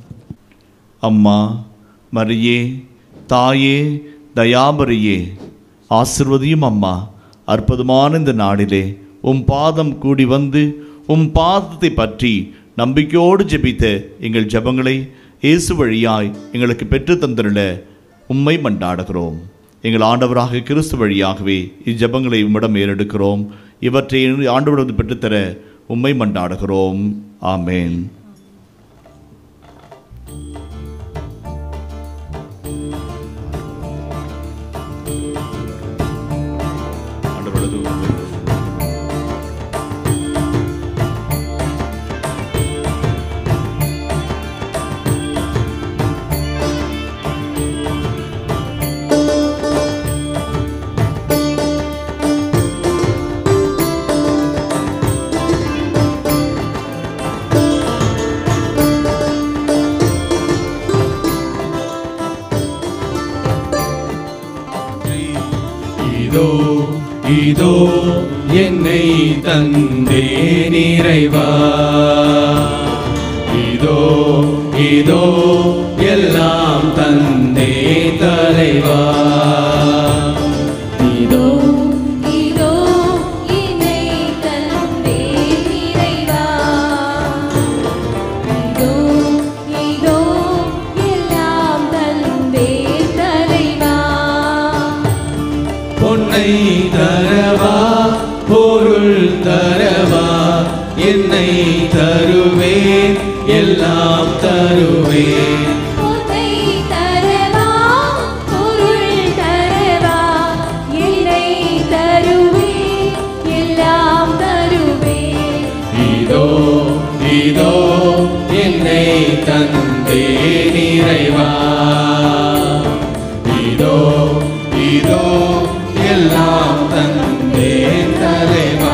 அம்மா மரியே தாயே தயாமரியே ஆசிர்வதியும் அம்மா அற்புதமான இந்த நாளிலே உம் பாதம் கூடி வந்து உம் பாதத்தை பற்றி நம்பிக்கையோடு ஜெபித்த எங்கள் ஜெபங்களை இயேசு வழியாய் எங்களுக்கு பெற்று தந்திருள உம்மை மண்டாடுகிறோம் எங்கள் ஆண்டவராக கிறிஸ்து வழியாகவே இஜெபங்களை உம்மிடம் ஏறெடுக்கிறோம் இவற்றை ஆண்டவரது பெற்றுத்தர உம்மை மண்டாடுகிறோம் ஆமென் இதோ இதோ என்னை தந்தே நிறைவா இதோ இதோ எல்லாம் தந்தே தலைவா இதோ இதோ என்னை தந்தே இறைவா இதோ இதோ எல்லாம் தந்தே தலைவா பொன்னை தரவா பொருள் தரவா என்னை தருவேன் எல்லாம் தருவேன் பொன்னை தரவா பொருள் தரவா என்னை தருவே எல்லாம் தருவே இதோ இதோ என்னை தந்தே நிறைவா இதோ இதோ எல்லாம் தந்தே தலைவா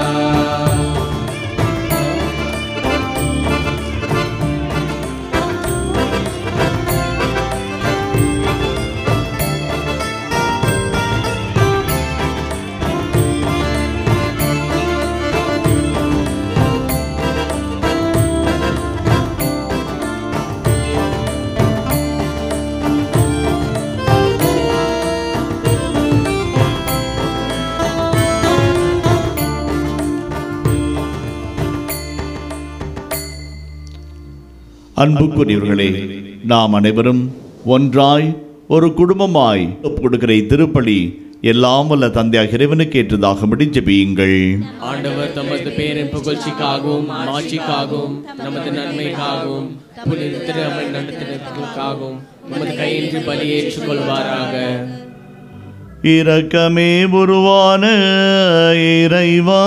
அன்புக்குரியவர்களே நாம் அனைவரும் ஒன்றாய் ஒரு குடும்பமாய் ஒப்புக் கொடுக்கிற திருப்பலி எல்லாம் வல்ல தந்தையாக இறைவனுக்கு ஏற்றதாகும்படி ஜெபியுங்கள் ஆண்டவர் தமது பேரின் புகழ்ச்சிக்காகவும் மாட்சிக்காகவும் நமது நன்மைக்காகவும் புனித திரு நடத்தினருக்காகவும் நமது கையின்றி பலியேற்றுக் கொள்வாராக இரக்கமே உருவான இறைவா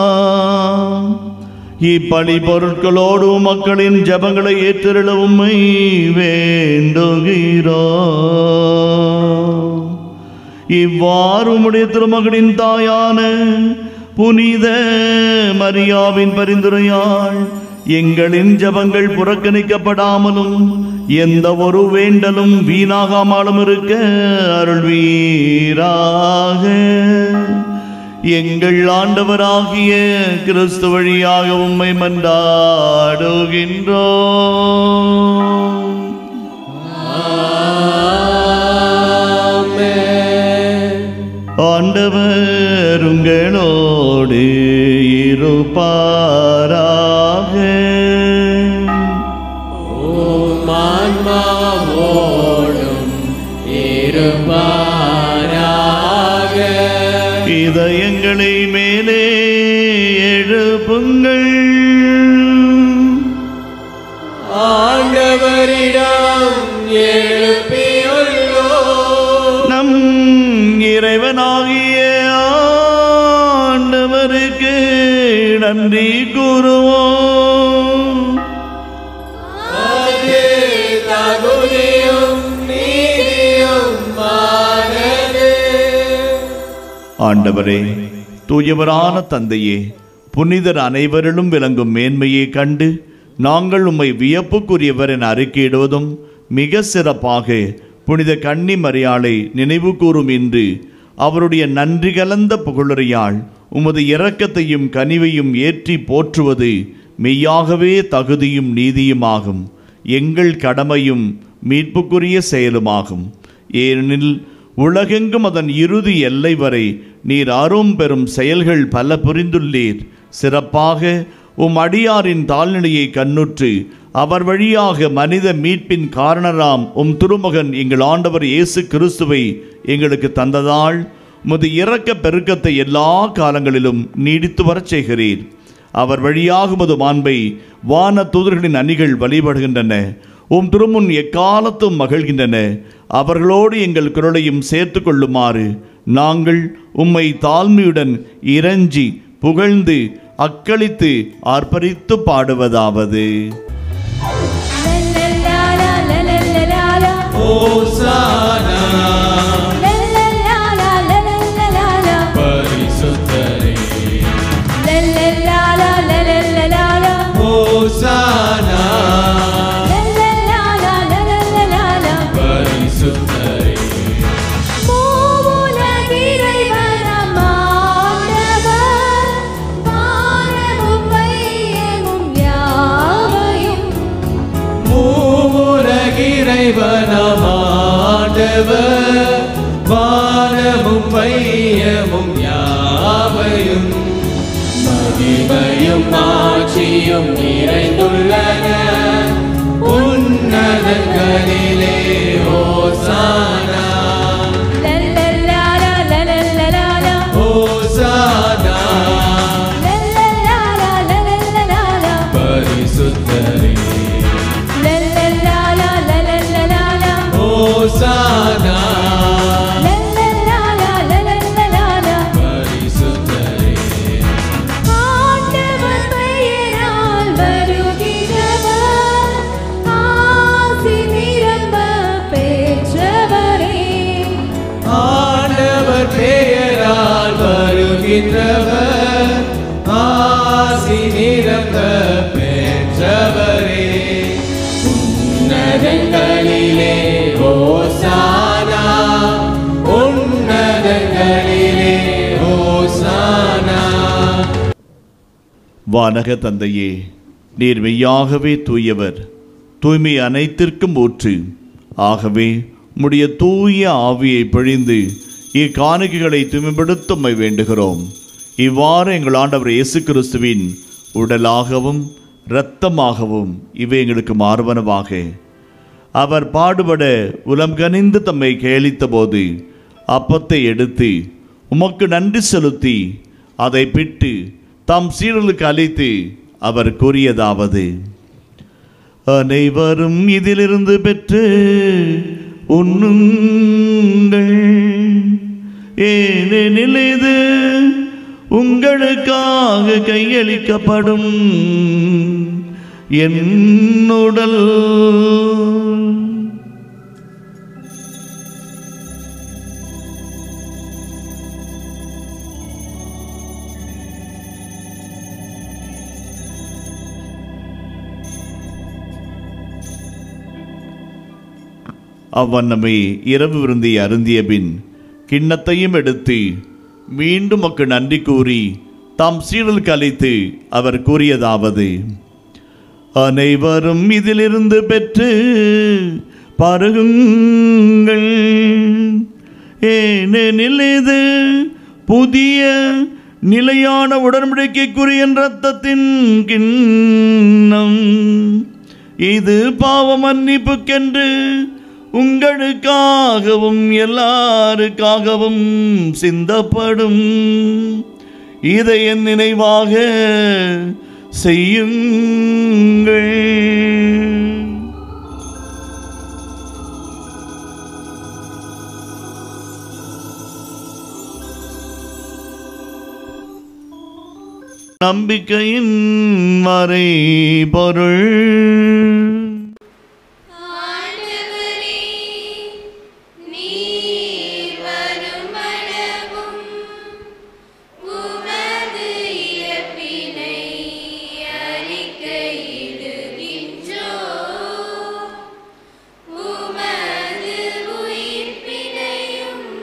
இப்பழி பொருட்களோடு மக்களின் ஜபங்களை ஏற்றிருள உம்மை வேண்டுகிறோ இவ்வாறு உம்முடைய திருமகனின் தாயான புனித மரியாவின் பரிந்துரையால் எங்களின் ஜபங்கள் புறக்கணிக்கப்படாமலும் எந்த ஒரு வேண்டலும் வீணாகாமலும் இருக்க அருள்வீராக எங்கள் ஆண்டவராகிய கிறிஸ்து வழியாக உம்மை மன்றாடுகின்றோம் ஆண்டவர் உங்களோடு இருப்பாராக மான்மாவோடும் இருப்பாராக இதயங்களை மேலே எழுப்புங்கள் ஆண்டவரிடம் எழுப்பியுள்ளோ நம் இறைவனாகிய ஆண்டவருக்கு நன்றி கூறுவோம் அது தகுதியும் நீதியும் மானது ஆண்டவரே தூயவரான தந்தையே புனிதர் அனைவரிலும் விளங்கும் மேன்மையை கண்டு நாங்கள் உம்மை வியப்புக்குரியவர் என அறிக்கையிடுவதும் மிக சிறப்பாக புனித கன்னி மரியாளை நினைவு கூறும் இன்று அவருடைய நன்றி கலந்த புகழுரையால் உமது இரக்கத்தையும் கனிவையும் ஏற்றி போற்றுவது மெய்யாகவே தகுதியும் நீதியுமாகும் எங்கள் கடமையும் மீட்புக்குரிய செயலுமாகும் ஏனெனில் உலகெங்கும் அதன் இறுதி எல்லை வரை நீர் அரும் பெரும் செயல்கள் பல புரிந்துள்ளீர் சிறப்பாக உம் அடியாரின் தாழ்நிலையை கண்ணுற்று அவர் வழியாக மனித மீட்பின் காரணராம் உம் திருமகன் எங்கள் ஆண்டவர் இயேசு கிறிஸ்துவை எங்களுக்கு தந்ததால் உமது இரக்க பெருக்கத்தை எல்லா காலங்களிலும் நீடித்து வரச் செய்கிறீர் அவர் வழியாக உமது மாண்பை வான தூதர்களின் அணிகள் வழிபடுகின்றன உம் திருமுன் எக்காலத்தும் மகிழ்கின்றன அவர்களோடு எங்கள் குரலையும் சேர்த்து கொள்ளுமாறு நாங்கள் உம்மை தாழ்மையுடன் இறைஞ்சி புகழ்ந்து அக்களித்து ஆர்ப்பரித்து பாடுவதாவது லல்லலாலா, லல்லலாலா. ஓசானா லல்லலாலா, லல்லலாலா. பரிசுத்தரே லல்லலாலா, லல்லலாலா. ஓசானா லல்லலாலா, லல்லலாலா. பரிசுத்தரே மூவுலகிறைவன் ஆண்டவர் வானமும் வையமும் யாவையும் மகிமையும் ஆட்சியும் நிறைந்துள்ளன உன்னதங்களிலே ஓசானா லல்லல்லாலா, லல்லல்லாலா. ஓசானா லல்லல்லாலா, லல்லல்லாலா. பரிசுத்தரே லல்லல்லாலா, லல்லல்லாலா. ஓசானா லல்லல்லாலா, லல்லல்லாலா. பரிசுத்தரே ஆண்டவர் பெயரால் வருகிறவர், ஆசி நிரம்ப பெற்றவரே. ஆண்டவர் பெயரால் வருகின்றவர் ஆசி நிரம்ப பெற்றவரே உன்னதங்களிலே ஓசானா உன்னதங்களிலே ஓசானா வானக தந்தையே நீர் மெய்யாகவே தூயவர் தூய்மை அனைத்திற்கும் ஊற்று ஆகவே உம்முடைய தூய ஆவியை பொழிந்து இக்காணிக்கைகளை தூய்மைப்படுத்த உம்மை வேண்டுகிறோம் இவ்வாறு எங்கள் ஆண்டவர் இயேசு கிறிஸ்துவின் உடலாகவும் இரத்தமாகவும் இவை எங்களுக்கு மாறுவனவாக அவர் பாடுபட உலம் கனிந்து தம்மை கேளித்த போது அப்பத்தை எடுத்து உமக்கு நன்றி செலுத்தி அதை பிட்டு தம் சீரலுக்கு அளித்து அவர் கூறியதாவது அனைவரும் இதிலிருந்து பெற்று உண்ணுங்கள் ஏனெனில் இது உங்களுக்காக கையளிக்கப்படும் என் உடல் அவ்வண்ணமே இரவு விருந்தை அருந்திய பின் கிண்ணத்தையும் எடுத்து மீண்டும் மக்கு நன்றி கூறி தாம் சீடலுக்கு அழைத்து அவர் கூறியதாவது அனைவரும் இதிலிருந்து பெற்று பருகுங்கள் ஏனெனில் இது புதிய நிலையான உடன்படிக்கைக்குரிய ரத்தத்தின் கிண்ணம் இது பாவ மன்னிப்புக்கென்று உங்களுக்காகவும் எல்லாருக்காகவும் சிந்தப்படும் இதை என் நினைவாக செய்யுங்கள் நம்பிக்கையின் மறை பொருள் ஆண்டவரே, நீர் வருமளவும் உமது இறப்பினை அறிக்கையிடுகின்றோம். உமது உயிர்ப்பினையும்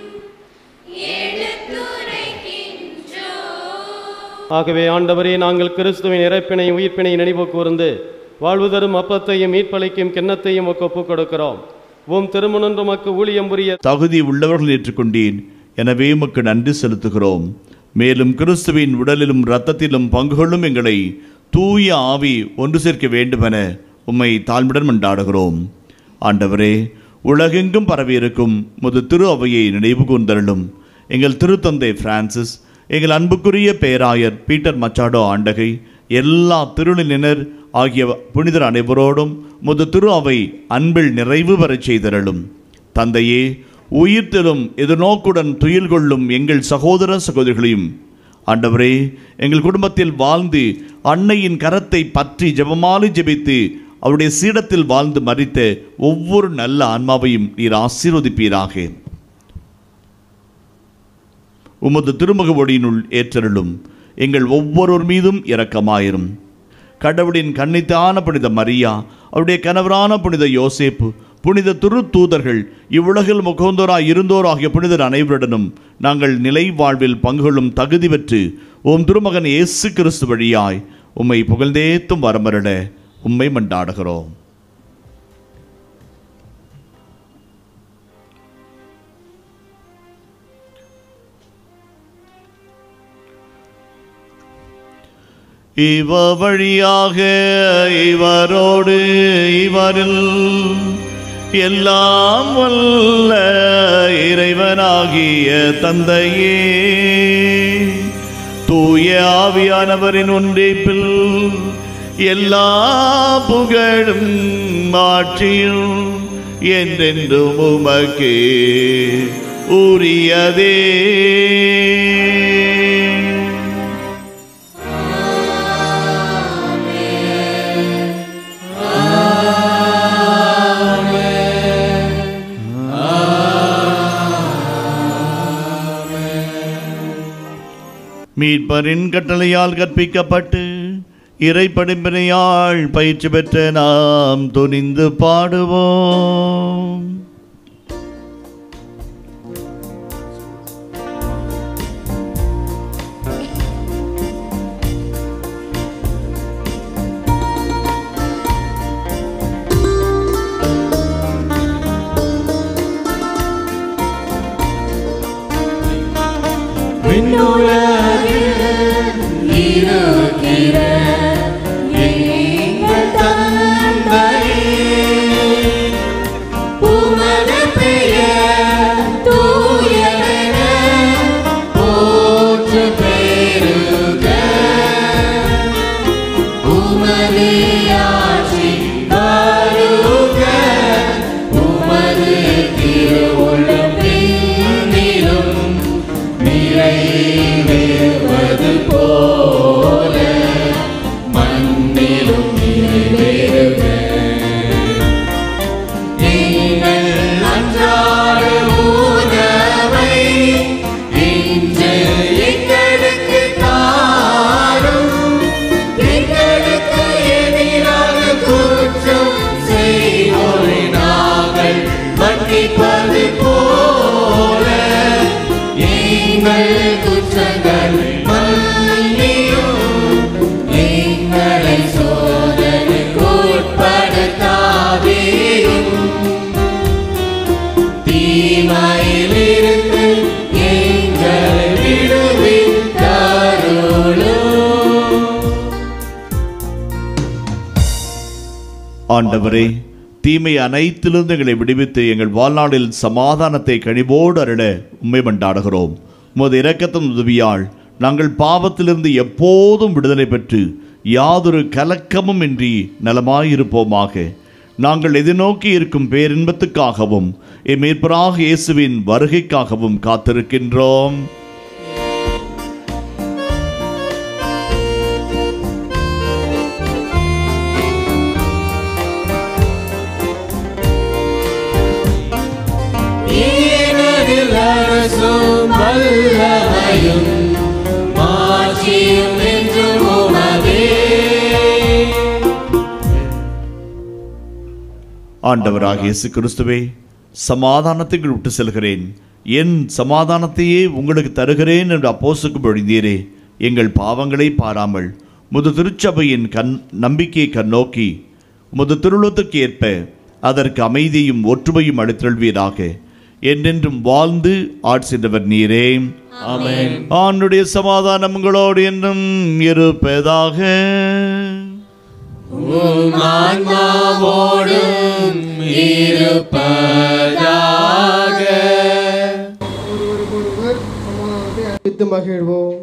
எடுத்துரைக்கின்றோம். ஆகவே ஆண்டவரே நாங்கள் கிறிஸ்துவின் இறப்பினை உயிர்ப்பினை நினைவு கூர்ந்து வாழ்வு தரும் அப்பத்தையும் மீட்பளிக்கும் கிண்ணத்தையும் உமக்கு ஒப்புக் கொடுக்கிறோம் உம் திருமணன்று மக்கு ஊழியம் புரிய தகுதி உள்ளவர்கள் ஏற்றுக்கொண்டேன் எனவே உமக்கு நன்றி செலுத்துகிறோம் மேலும் கிறிஸ்துவின் உடலிலும் இரத்தத்திலும் பங்குகளும் எங்களை தூய ஆவி ஒன்று சேர்க்க வேண்டுமென உம்மை தாழ்வுடன் மண்டாடுகிறோம் ஆண்டவரே உலகெங்கும் பரவியிருக்கும் முது திரு அவையை நினைவு கூர்ந்தருளும் எங்கள் திருத்தந்தை பிரான்சிஸ் எங்கள் அன்புக்குரிய பேராயர் பீட்டர் மச்சாடோ ஆண்டகை எல்லா திருநிலினர் ஆகிய புனிதர் அனைவரோடும் முது திரு அவை அன்பில் நிறைவு பெறச் செய்தருளும் தந்தையே உயிர்த்தெழும் எதிர்நோக்குடன் துயில் கொள்ளும் எங்கள் சகோதர சகோதரிகளையும் ஆண்டவரே எங்கள் குடும்பத்தில் வாழ்ந்து அன்னையின் கரத்தை பற்றி ஜெபமாலை ஜெபித்து அவருடைய சீடத்தில் வாழ்ந்து மறித்த ஒவ்வொரு நல்ல ஆன்மாவையும் நீர் ஆசீர்வதிப்பீராக உமது திருமுக ஒளியினுள் ஏற்றருளும் எங்கள் ஒவ்வொருவர் மீதும் இரக்கமாயிரும் கடவுளின் கன்னித்தான புனித மரியா அவருடைய கணவரான புனித யோசேப்பு புனித துரு தூதர்கள் இவ்வுலகில் முகந்தோராய் இருந்தோர் ஆகிய புனிதர் அனைவருடனும் நாங்கள் நிலை வாழ்வில் பங்குகளும் தகுதி பெற்று உம் திருமகன் இயேசு கிறிஸ்து வழியாய் உம்மை புகழ்ந்தேத்தும் வரமருட உம்மை மண்டாடுகிறோம் இவ வழியாக இவரோடு இவரில் எல்லாம் வல்ல இறைவனாகிய தந்தையே தூய ஆவியானவரின் ஒன்றிப்பில் எல்லா புகழும் மாற்றியும் என்றென்றும் உமக்கே உரியதே மீட்பரின் கட்டளையால் கற்பிக்கப்பட்டு இறை படிப்பினையால் பயிற்சி பெற்ற நாம் துணிந்து பாடுவோம் இருக்கிற எங்கள் தந்தையே, உமது பெயர் தூயதென போற்றப் பெறுக. உமது ஆட்சி வருக. உமது திருவுள்ளம் விண்ணிலும் நிறைவேறுவது போல மண்ணிலும் நிறைவேறுக எங்கள் அன்றாட உணவை இன்று எங்களுக்கு தாரும் எங்களுக்கு எதிராக குற்றம் செய்வோரை நாங்கள் மன்னிப்பது போல எங்கள் குற்றங்கள் மன்னியும் எங்களை சோதனைக்கு உட்படுத்தாதேயும் தீமையிலிருந்து எங்களை விடுவித்தருளும் ஆண்டவரே தீமை அனைத்திலிருந்து எங்களை விடுவித்து எங்கள் வாழ்நாளில் சமாதானத்தை கனிவோடு அருள உண்மை மண்டாடுகிறோம் உமது இரக்கத்தின் உதவியால் நாங்கள் பாவத்திலிருந்து எப்போதும் விடுதலை பெற்று யாதொரு கலக்கமும் இன்றி நலமாயிருப்போமாக நாங்கள் எதிர்நோக்கி இருக்கும் பேரின்பத்துக்காகவும் எம்மேற்பராக இயேசுவின் வருகைக்காகவும் காத்திருக்கின்றோம் ஈனதில் அரசும் வல்லமையும் மாட்சியும் என்றும் உமதே ஆண்டவராக இயேசு கிறிஸ்துவே சமாதானத்துக்கு விட்டு செல்கிறேன் என் சமாதானத்தையே உங்களுக்கு தருகிறேன் என்று அப்போசுக்கு பொழிந்தீரே எங்கள் பாவங்களை பாராமல் முது திருச்சபையின் கண் நம்பிக்கையை கண்ணோக்கி முது திருளுத்துக்கு ஏற்ப அதற்கு அமைதியும் ஒற்றுமையும் அளித்தல்வீராக என்றென்றும் வாழ்ந்து ஆட்சின்றவர் நீரே ஆமென். ஆண்டுடைய சமாதானம் உங்களோடு என்றும் இருப்பதாக உம் ஆன்மாவோடும் இருப்பதாக வித்து மகிழ்வோம்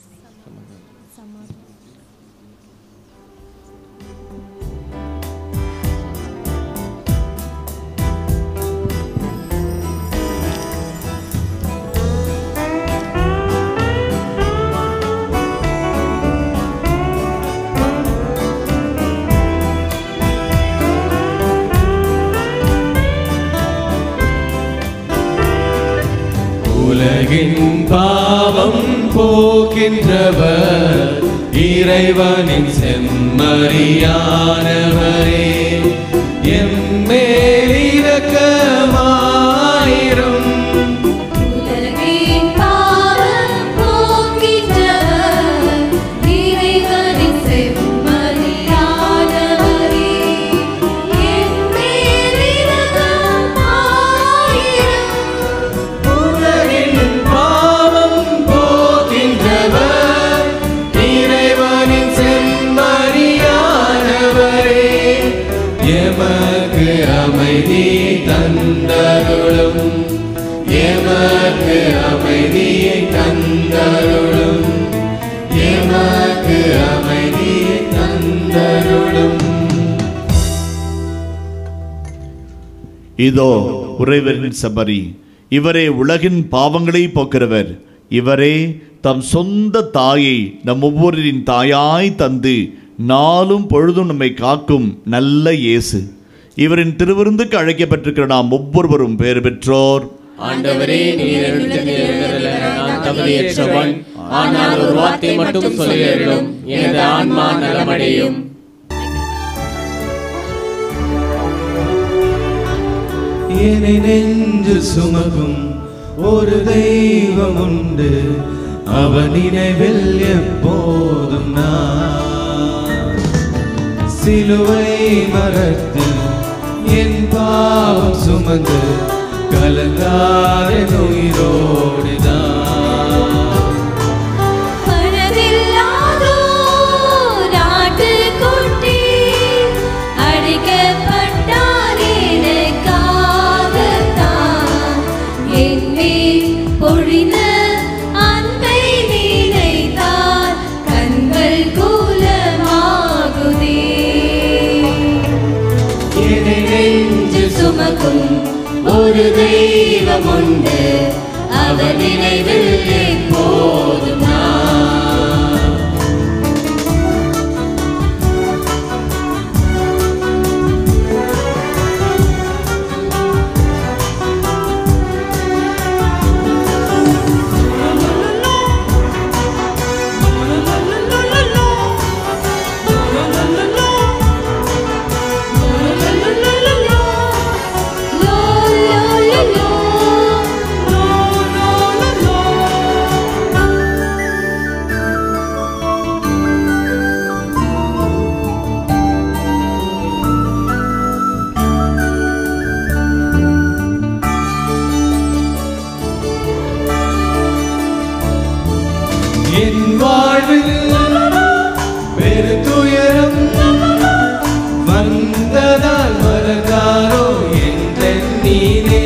உலகின் பாவம் போக்கின்றவர் இறைவனின் செம்மறியானவரே எம்மேல் இரக்கமாயிரும் உலகின் பாவம் போக்கின்றவர் இறைவனின் செம்மறியானவரே என் மேல் இரக்கமாயிரும் உலகின் பாவம் போக்கின்றவர் இறைவனின் செம்மறியானவரே இதோ உறைவரின் சபரி இவரே உலகின் பாவங்களை போக்கிறவர் இவரே தம் சொந்த தாயை நம் ஒவ்வொருவரின் தாயாய் தந்து நாளும் பொழுதும் நம்மை காக்கும் நல்ல இயேசு இவரின் திருவிருந்துக்கு அழைக்கப்பட்டிருக்கிற நாம் ஒவ்வொருவரும் பேறு பெற்றோர் ஆண்டவரே நீர் எழுந்தருள நான் தகுதியற்றவன் ஆனால் ஒரு வார்த்தை மட்டும் சொல்லியருளும் எனது ஆன்மா நலமடையும் என்னை நெஞ்சு சுமக்கும் ஒரு தெய்வம் உண்டு அவன் நினைவில் எப்போதும் நான் சிலுவை மரத்தில் என் பாவம் சுமந்து கலங்காத உயிரோடுதான் மனதில்லாதோர் ஆட்டுக்குட்டி அடிக்கப்பட்டார் எனக்காகத்தான். என் மேல் பொழிந்த அன்பை நினைத்தால் கண்கள் கூலமாகுதே. என்னை நெஞ்சு சுமக்கும் ஒரு தெய்வம் உண்டு அவர் நினைவில் எப்போதும் நான் என் வாழ்வில் பெருந்துயரம் வந்ததால் மறந்தாரோ என்ற நீனே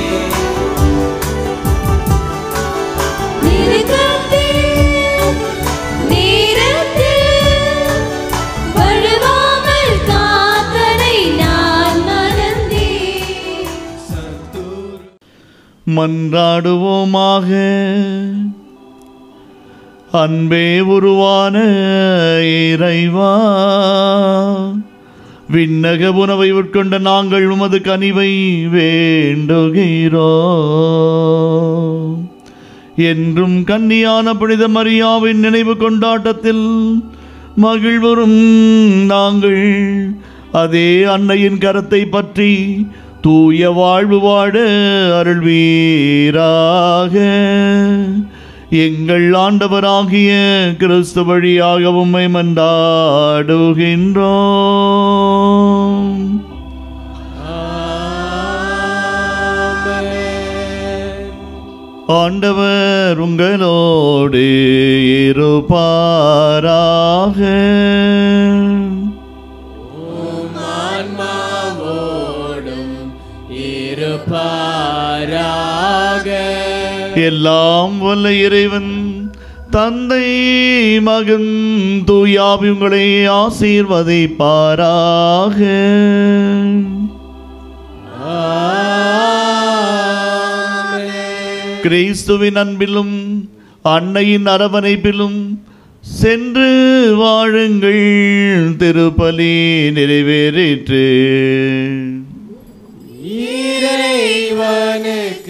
வழுவாமல் காத்தனை நான் மறந்தேன் மன்றாடுவோமாக அன்பே உருவான இறைவா விண்ணக உணவை உட்கொண்ட நாங்கள் உமது கனிவை வேண்டுகிறோம் என்றும் கன்னியான புனித மரியாவின் நினைவு கொண்டாட்டத்தில் மகிழ்வரும் நாங்கள் அதே அன்னையின் கரத்தை பற்றி தூய வாழ்வு வாழ அருள்வீராக எங்கள் ஆண்டவராகிய கிறிஸ்து வழியாக உம்மை மன்றாடுகின்றோம் ஆண்டவர் உங்களோடு இருப்பாராக ஆன்மாவோடும் இருப்பாராக எல்லாம் வல்ல இறைவன் தந்தை மகன் தூயாவி உங்களை ஆசீர்வதிப்பாராக கிறிஸ்துவின் அன்பிலும் அன்னையின் அரவணைப்பிலும் சென்று வாழுங்கள் திருப்பலி நிறைவேறிற்று இறைவனுக்கு